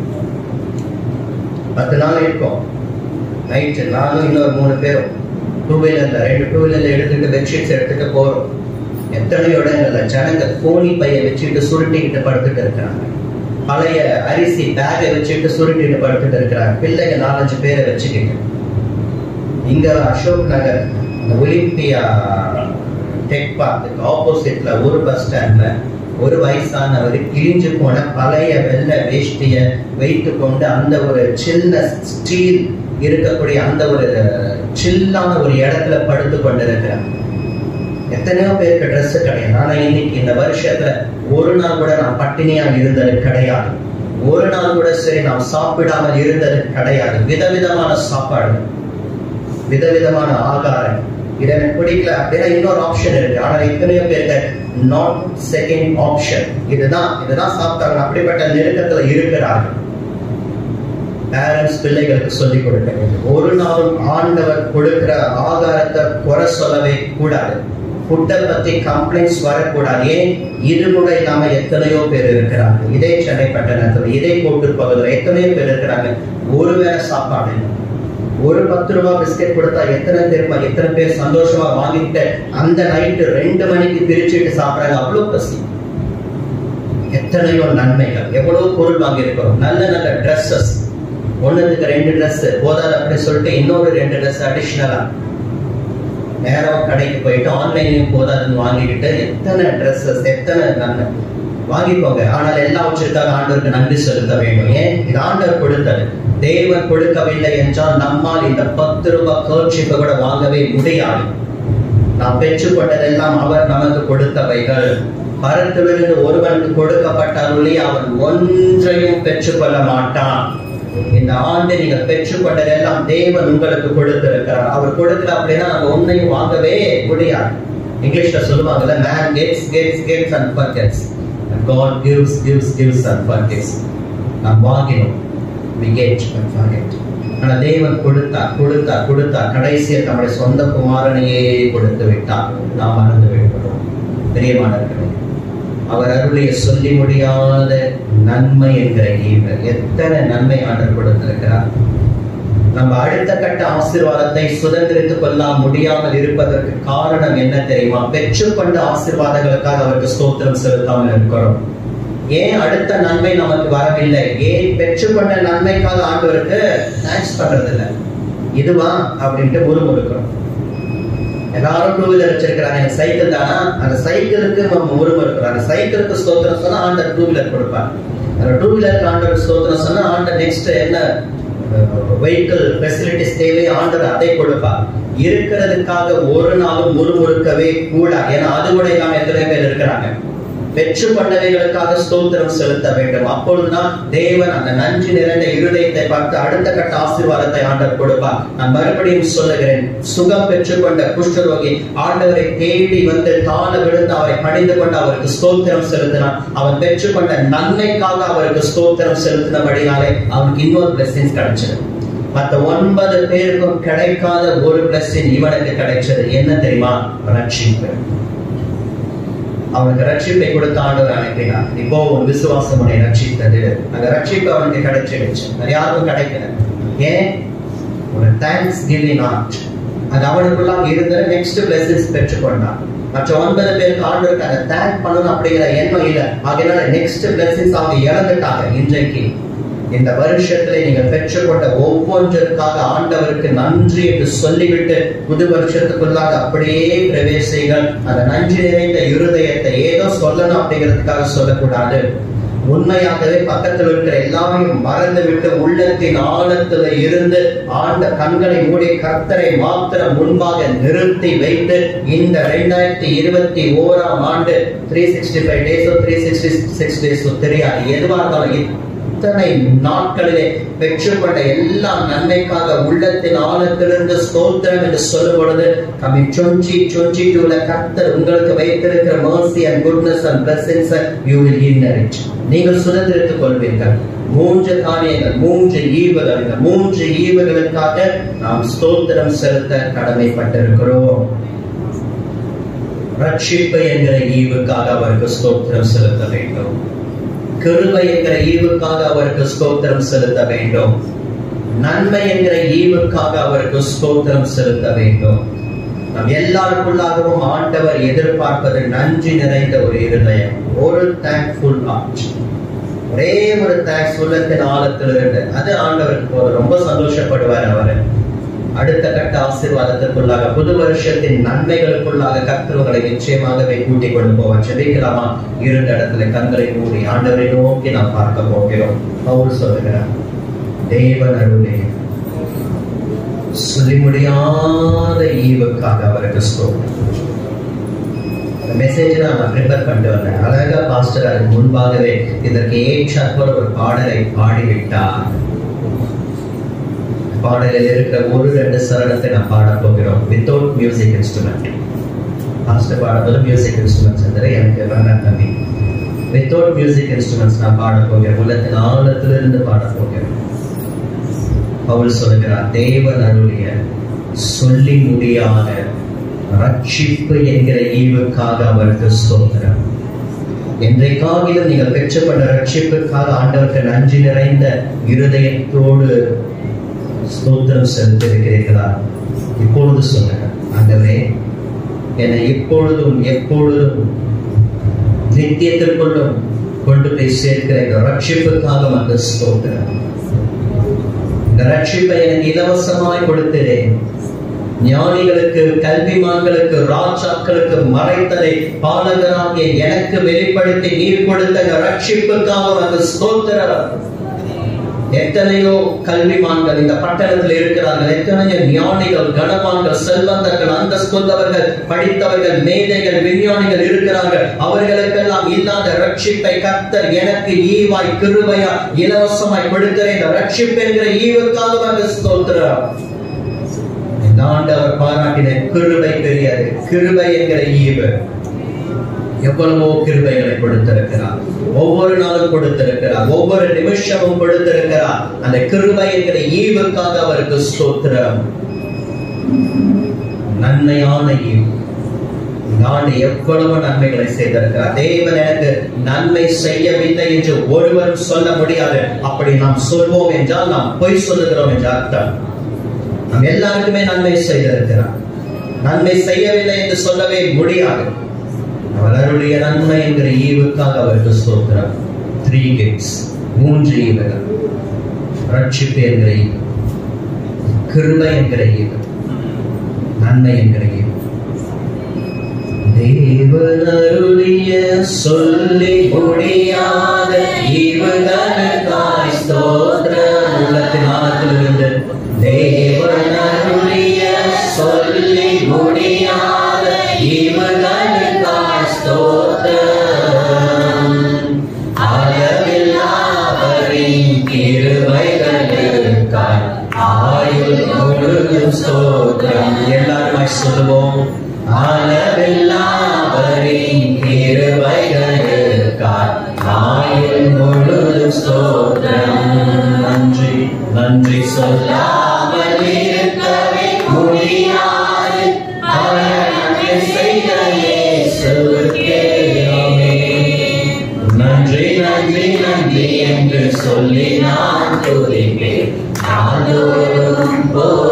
S2: பத்து நாள் இருக்கும் நைட்டு நானும் இன்னொரு மூணு பேரும் டூ வீலர்ல ரெண்டு டூ வீலர்ல எடுத்துட்டு பெட்ஷீட்ஸ் எடுத்துட்டு போறோம் எத்தனையோ இடங்கள்ல ஜனங்க கோணி பைய வச்சுட்டு சுருட்டிக்கிட்டு படுத்துட்டு இருக்கிறாங்க பழைய அரிசி பேகை வச்சுட்டு சுருட்டிட்டு படுத்துட்டு இருக்கிறாங்க பிள்ளைங்க நாலஞ்சு பேரை வச்சுக்கிட்டு இங்க அசோக் நகர் இந்த ஒலிம்பியா டெக் பார்க்குக்கு ஆப்போசிட்ல ஒரு பஸ் ஸ்டாண்ட்ல ஒரு வயசானவர் கிழிஞ்சு போன பழைய வெள்ளை வேஷ்டிய வைத்து கொண்டு அந்த ஒரு சின்ன ஸ்டீல் இருக்கக்கூடிய அந்த ஒரு சில்லான ஒரு இடத்துல படுத்து கொண்டிருக்கிறார் எத்தனையோ பேருக்கு Dress கிடையாது ஆனா இன்னைக்கு இந்த வருஷத்துல ஒரு நாள் கூட நான் பட்டினியா இருந்தது கிடையாது ஒரு நாள் கூட சரி நாம் சாப்பிடாமல் இருந்தது கிடையாது விதவிதமான சாப்பாடு விதவிதமான ஆகாரம் இது எனக்கு பிடிக்கல அப்படின்னா இன்னொரு ஆப்ஷன் இருக்கு ஆனா எத்தனையோ பேருக்கு நாட் செகண்ட் ஆப்ஷன் இதுதான் இதுதான் சாப்பிட்டாங்க அப்படிப்பட்ட நெருக்கத்துல இருக்கிறார்கள் பேரண்ட்ஸ் பிள்ளைகளுக்கு சொல்லிக் கொடுக்க வேண்டும் ஒரு நாளும் ஆண்டவர் கொடுக்கிற ஆகாரத்தை குறை சொல்லவே கூடாது ஃபுட்டை பத்தி கம்ப்ளைண்ட்ஸ் வரக்கூடாது ஏன் இது கூட இல்லாம எத்தனையோ பேர் இருக்கிறாங்க இதே சென்னை பட்டணத்துல இதே கோட்டூர் பகுதியில் எத்தனையோ பேர் இருக்கிறாங்க ஒருவேளை சாப்பாடு இல்லை. ஒரு பத்து ரூபாய் பிஸ்கெட் கொடுத்தா எத்தனை பேர் எத்தனை பேர் சந்தோஷமா வாங்கிட்டு அந்த நைட்டு ரெண்டு மணிக்கு பிரிச்சுட்டு சாப்பிடுறாங்க அவ்வளவு பசி எத்தனையோ நன்மைகள் எவ்வளவு பொருள் வாங்கியிருக்கிறோம் நல்ல நல்ல ட்ரெஸ்ஸஸ் ஒண்ணுக்கு ரெண்டு ட்ரெஸ் போதாது அப்படி சொல்லிட்டு இன்னொரு ரெண்டு ட்ரெஸ் அடிஷ்னலா நேரம் கடைக்கு போயிட்டு ஆன்லைன்லயும் போதாதுன்னு வாங்கிக்கிட்டு எத்தனை ட்ரெஸ்ஸஸ் எத்தனை நன்மை வாங்கிக்கோங்க ஆனால் எல்லாவற்றிற்காக ஆண்டவருக்கு நன்றி செலுத்த வேண்டும் ஏன் இது ஆண்டவர் கொடுத்தது தேவன் கொடுக்கவில்லை என்றால் நம்மால் இந்த பத்து ரூபாய் கர்ச்சிப்பை கூட வாங்கவே முடியாது நாம் பெற்றுக்கொண்டதெல்லாம் அவர் நமக்கு கொடுத்தவைகள் பரத்திலிருந்து ஒருவனுக்கு கொடுக்கப்பட்டாலே அவன் ஒன்றையும் பெற்றுக்கொள்ள மாட்டான் இந்த ஆண்டு நீங்கள் பெற்றுக்கொண்டதெல்லாம் தேவன் உங்களுக்கு கொடுத்திருக்கிறார் அவர் கொடுக்கல அப்படின்னா நம்ம ஒன்னையும் வாங்கவே முடியாது இங்கிலீஷ்ல சொல்லுவாங்கல்ல man gets gets gets and forgets and God gives gives gives and forgets நாம் வாங்கினோம் we get and forget ஆனா தேவன் கொடுத்தார் கொடுத்தார் கொடுத்தார் கடைசியை தம்முடைய சொந்த குமாரனையே கொடுத்து விட்டார் நாம் மறந்து விடுகிறோம் பிரியமானவர்களே அவர் அருளிய சொல்லி முடியாத நன்மை என்கிற ஈவு எத்தனை நன்மை ஆண்டர் கொடுத்திருக்கிறார் நம்ம அடுத்த கட்ட ஆசீர்வாதத்தை சுதந்திரித்துக் கொள்ள முடியாமல் இருப்பதற்கு காரணம் என்ன தெரியுமா பெற்றுக்கொண்ட ஆசீர்வாதங்களுக்காக அவருக்கு ஸ்தோத்திரம் செலுத்தாமல் இருக்கிறோம் ஏன் அடுத்த நன்மை நமக்கு வரவில்லை ஏன் பெற்றுக்கொண்ட நன்மைக்காக ஆண்டவருக்கு தேங்க்ஸ் பண்றது இல்லை இதுவா அப்படின்ட்டு முறுமுறுக்கிறோம் எல்லாரும் டூ வீலர் வச்சிருக்கிறாங்க எனக்கு சைக்கிள் தானா அந்த சைக்கிளுக்கு நம்ம முறுமுறுக்கிறோம் அந்த சைக்கிளுக்கு ஸ்தோத்திரம் சொன்னா ஆண்டர் டூ வீலர் கொடுப்பார் அந்த டூ வீலருக்கு ஆண்டர் ஸ்தோத்திரம் சொன்னா ஆண்டர் நெக்ஸ்ட் என்ன வெஹிக்கிள் ஃபெசிலிட்டிஸ் தேவை ஆண்டர் அதை கொடுப்பார் இருக்கிறதுக்காக ஒரு நாளும் முறுமுறுக்கவே கூடாது ஏன்னா அது கூட இல்லாம எத்தனை பேர் இருக்கிறாங்க பெற்று பண்ணவைகளுக்காக ஸ்தோத்திரம் செலுத்த வேண்டும் அப்பொழுதுதான் தேவன் அந்த நன்றி நிறைந்த இருதயத்தை பார்த்து அடுத்த கட்ட ஆசீர்வாதத்தை ஆண்டவர் கொடுப்பார் நான் மறுபடியும் சொல்லுகிறேன் சுகம் பெற்றுக்கொண்ட குஷ்டரோகி ஆண்டவரை தேடி வந்து கால விழுந்து அவரை பணிந்து கொண்டு அவருக்கு ஸ்தோத்திரம் செலுத்தினான் அவன் பெற்றுக்கொண்ட நன்மைக்காக அவருக்கு ஸ்தோத்திரம் செலுத்தினபடினாலே அவனுக்கு இன்னொரு பிளஸிங்ஸ் கிடைச்சது மத்த ஒன்பது பேருக்கும் கிடைக்காத ஒரு பிளஸிங் இவனுக்கு கிடைச்சது என்ன தெரியுமா ரட்சிப்பு அவனுக்கு ரட்சிப்பை கொடுத்த ஆண்டவர் அனுப்பினார் இப்போ உன் விசுவாசம் உன்னை ரட்சித்தது அந்த ரட்சிப்பு அவனுக்கு கிடைச்சிடுச்சு அது யாருக்கும் கிடைக்கல ஏன் ஒரு தேங்க்ஸ் கிவிங் ஆர்ட் அது அவனுக்குள்ளாக இருந்த நெக்ஸ்ட் பிளஸஸ் பெற்றுக்கொண்டான் மற்ற ஒன்பது பேருக்கு ஆண்டவருக்கு அதை தேங்க் பண்ணணும் அப்படிங்கிற எண்ணம் இல்லை ஆகையினால நெக்ஸ்ட் பிளஸிங்ஸ் அவங்க இழந்துட்டாங்க இன்றைக்கு இந்த வருஷத்துல நீங்க பெற்றுக்கொண்ட ஒவ்வொன்றிற்காக ஆண்டவருக்கு நன்றி என்று சொல்லிவிட்டு புது வருஷத்துக்குள்ளாக அப்படியே பிரவேசிகள் அந்த நன்றி நிறைந்த இருதயத்தை ஏதோ சொல்லணும் அப்படிங்கிறதுக்காக சொல்லக்கூடாது உண்மையாகவே பக்கத்தில் இருக்கிற எல்லாரையும் மறந்து விட்டு உள்ளத்தின் ஆழத்துல இருந்து ஆண்ட கண்களை மூடி கர்த்தரை மாத்திரம் முன்பாக நிறுத்தி வைத்து இந்த ரெண்டாயிரத்தி இருபத்தி ஓராம் ஆண்டு த்ரீ சிக்ஸ்டி ஃபைவ் டேஸோ த்ரீ சிக்ஸ்டி சிக்ஸ் டேஸோ தெரியாது எதுவாக இருந்தாலும் இத்தனை நாட்களிலே பெற்றுக்கொண்ட எல்லா நன்மைக்காக உள்ளத்தின் ஆழத்திலிருந்து ஸ்தோத்திரம் என்று சொல்லும் பொழுது கம்மி டுவெண்ட்டி டுவெண்ட்டி டூல கர்த்தர் உங்களுக்கு வைத்திருக்கிற mercy and goodness and blessings you will inherit நீங்கள் சுதந்திரித்துக் கொள்வீர்கள் மூன்று காரியங்கள் மூன்று ஈவுகள் இந்த மூன்று ஈவுகளுக்காக நாம் ஸ்தோத்திரம் செலுத்த கடமைப்பட்டிருக்கிறோம் ரட்சிப்பு என்கிற ஈவுக்காக அவருக்கு ஸ்தோத்திரம் செலுத்த வேண்டும் கிருபை என்கிற ஈவுக்காக அவருக்கு ஸ்தோத்திரம் செலுத்த வேண்டும் நன்மை என்கிற ஈவுக்காக அவருக்கு ஸ்தோத்திரம் செலுத்த வேண்டும் நம் எல்லாருக்குள்ளாகவும் ஆண்டவர் எதிர்பார்ப்பது நன்றி நிறைந்த ஒரு இருதயம் ஒரு தேங்க்ஃபுல் ஹார்ட் ஒரே ஒரு தேங்க்ஸ் உள்ளத்தின் ஆழத்தில் இருந்து அது ஆண்டவருக்கு போதும் ரொம்ப சந்தோஷப்படுவார் அவர் அடுத்த கட்ட ஆசீர்வாதத்திற்குள்ளாக புது வருஷத்தின் நன்மைகளுக்குள்ளாக கர்த்தர்களை நிச்சயமாகவே கூட்டிக் கொண்டு போவார் செபிக்கலாமா இருந்த இடத்துல கண்களை மூடி ஆண்டவரை நோக்கி நாம் பார்க்க போகிறோம் பவுல் சொல்லுகிறார் தேவன் அருளே சொல்லி முடியாத ஈவுக்காக அவருக்கு ஸ்தோத்திரம் இந்த மெசேஜ் நான் ப்ரிப்பேர் பண்ணிட்டு வந்தேன் அழகா பாஸ்டர் அதுக்கு முன்பாகவே இதற்கு ஏற்றாற்போல் ஒரு பாடலை பாடிவிட்டார் பாடலில் இருக்கிற ஒரு ரெண்டு சரணத்தை நாம் பாடப் போகிறோம் வித்தவுட் மியூசிக் இன்ஸ்ட்ருமெண்ட் பாஸ்டர் பாடும்போது மியூசிக் இன்ஸ்ட்ருமெண்ட்ஸ் என்பதை எனக்கு வேண்டாம் தம்பி வித்தவுட் மியூசிக் இன்ஸ்ட்ருமெண்ட்ஸ் நான் பாடப் போகிறேன் உள்ளத்தின் ஆழத்திலிருந்து பாடப் போகிறேன் பவுல் சொல்கிறார் தேவன் அருளிய சொல்லி முடியாத ரட்சிப்பு என்கிற ஈவுக்காக அவருக்கு ஸ்தோத்திரம் என்றைக்காகிலும் நீங்கள் பெற்றுக்கொண்ட ரட்சிப்புக்காக ஆண்டவருக்கு நன்றி நிறைந்த இருதயத்தோடு ஸ்தோத்திரம் செலுத்திருக்கிறீர்களா இப்பொழுது சொல்லுங்க ஆண்டவரே என்னை இப்பொழுதும் எப்பொழுதும் நித்தியத்திற்குள்ளும் கொண்டு போய் சேர்க்கிற இந்த ரட்சிப்புக்காக அந்த ஸ்தோத்திரம் இந்த ரட்சிப்பை எனக்கு இலவசமாய் கொடுத்தேன் ஞானிகளுக்கு கல்விமான்களுக்கு ராஜாக்களுக்கு மறைத்ததை பாலகராகிய எனக்கு வெளிப்படுத்தி நீர் கொடுத்த இந்த ரட்சிப்புக்காக உனக்கு ஸ்தோத்திரம் எத்தனையோ கல்விமான்கள் இந்த பட்டணத்தில் இருக்கிறார்கள் எத்தனையோ ஞானிகள் கனவான்கள் செல்வந்தர்கள் அந்தஸ்துள்ளவர்கள் படித்தவர்கள் மேதைகள் விஞ்ஞானிகள் இருக்கிறார்கள் அவர்களுக்கெல்லாம் இல்லாத ரட்சிப்பை கர்த்தர் எனக்கு ஈவாய் கிருபையா இலவசமாய் கொடுக்கிறேன் இந்த ரட்சிப்பு என்கிற ஈவுக்காக உனக்கு ஸ்தோத்திரம் இந்த ஆண்டு அவர் பாராட்டின கிருபை பெரியது கிருபை என்கிற ஈவு எவ்வளவோ கிருபைகளை கொடுத்திருக்கிறார் ஒவ்வொரு நாளும் கொடுத்திருக்கிறார் ஒவ்வொரு நிமிஷமும் கொடுத்திருக்கிறார் அந்த கிருபை என்கிற ஈவுக்காக அவருக்கு ஸ்தோத்திரம் நன்மையான ஈவு நான் எவ்வளவு நன்மைகளை செய்திருக்கிறார் தேவன் எனக்கு நன்மை செய்யவில்லை என்று ஒருவரும் சொல்ல முடியாது அப்படி நாம் சொல்வோம் என்றால் நாம் பொய் சொல்லுகிறோம் என்ற அர்த்தம் நாம் எல்லாருக்குமே நன்மை செய்திருக்கிறார் நன்மை செய்யவில்லை என்று சொல்லவே முடியாது அவருடைய நன்மை என்கிற ஈவுக்காக அவருக்கு ஸ்தோத்திரம் த்ரீ கிஃப்ட்ஸ் மூன்று ஈவுகள் ரட்சிப்பு என்கிற ஈவு கிருபை என்கிற ஈவு நன்மை என்கிற ஈவு தேவனருளிய சொல்லி முடியாத ஈவுகளுக்காய் ஸ்தோத்திரம் உள்ளத்தின் ஆழத்திலிருந்து தேவனருளிய சொல்லி முடியாத ஈவுகளுக்காய் ஸ்தோத்திரம் அளவில்லாதவரின் கிருபைகளுக்காய் ஆயுள் முழுதும் ஸ்தோத்திரம் எல்லாருமாய் சொல்லுவோம் அளவில்லாதவரின் கிருபைகளுக்காய் ஆயுள் முழுதும் ஸ்தோத்திரம் நன்றி நன்றி சொல்லாமல் இருக்கவே முடியாது அவர் நன்மை செய்த இயேசுவுக்கே ஆமென். நன்றி நன்றி நன்றி என்று சொல்லி நான் துதிப்பேன் நாள்தோறும்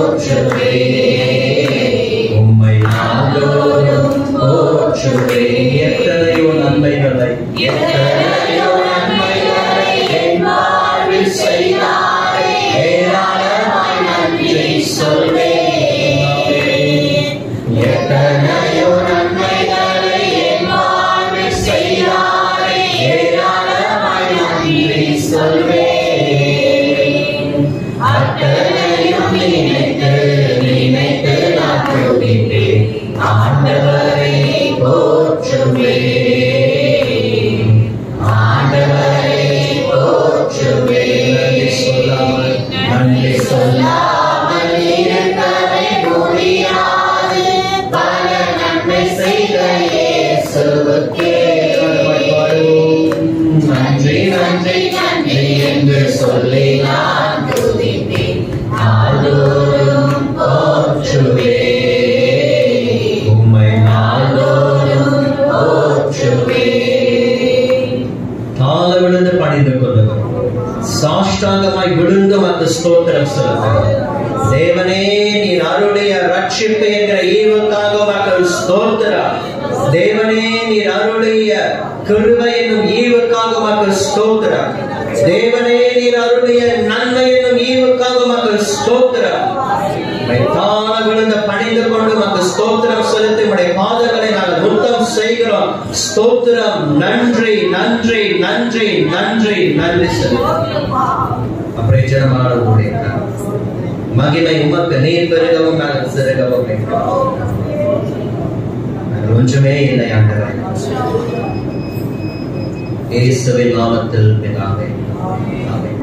S2: போற்றுவேன் உம்மை நாள்தோறும் போற்றுவேன் எத்தனையோ நன்மைகளை எத்தனையோ நன்மைகளை என் வாழ்வில் செய்தாரே ஏராளமாய் நன்றி சொல்வேன் ஆமென். எத்தனையோ நன்மைகளை என் வாழ்வில் செய்தாரே ஏராளமாய் நன்றி சொல்வேன் அத்தனையும் நினைத்து நினைத்து நான் துதிப்பேன் ஆண்டவரை போற்றுவேன் ஆண்டவரை போற்றுவேன் நன்றி சொல்லாமல் நன்றி சொல்லாமல் இருக்கவே முடியாது பல நன்மை செய்த இயேசுவுக்கே நன்மை பாடுவோம். நன்றி நன்றி நன்றி என்று சொல்லி நான் துதிப்பேன் நாள்தோறும் போற்றுவேன் உம்மை நாள்தோறும் போற்றுவேன் தாழ விழுந்து பணிந்து கொள்ளுங்கள் சாஷ்டாங்கமாய் விழுந்து அந்த ஸ்தோத்திரம் செலுத்துங்கள் தேவனே நீர் அருடைய ரட்சிப்பு என்கிற ஈவுக்காக மக்கள் ஸ்தோத்திரம் தேவனே நீர் அருடைய கிருபை என்னும் ஈவுக்காக மக்கள் ஸ்தோத்திரம் தேவனே நீர் அருடைய நன்மை என்னும் ஈவுக்காக மக்கள் ஸ்தோத்திரம் உம்மை தாழ விழுந்த பணிந்து கொண்டு மக்கள் ஸ்தோத்திரம் செலுத்தி உடைய பாதங்களை நாங்கள் முத்தம் செய்கிறோம் ஸ்தோத்திரம் நன்றி நன்றி நன்றி நன்றி நன்றி செலுத்தும் அப்புறம் ஜனமான ஊழியர்கள் மகிமை உமக்கு நீர் பெருகவும் நாங்கள் சிறுகவும் வேண்டும். நாங்கள் ஒன்றுமே இல்லை ஆண்டவரே இயேசுவின் நாமத்தில் பிதாவே ஆமென்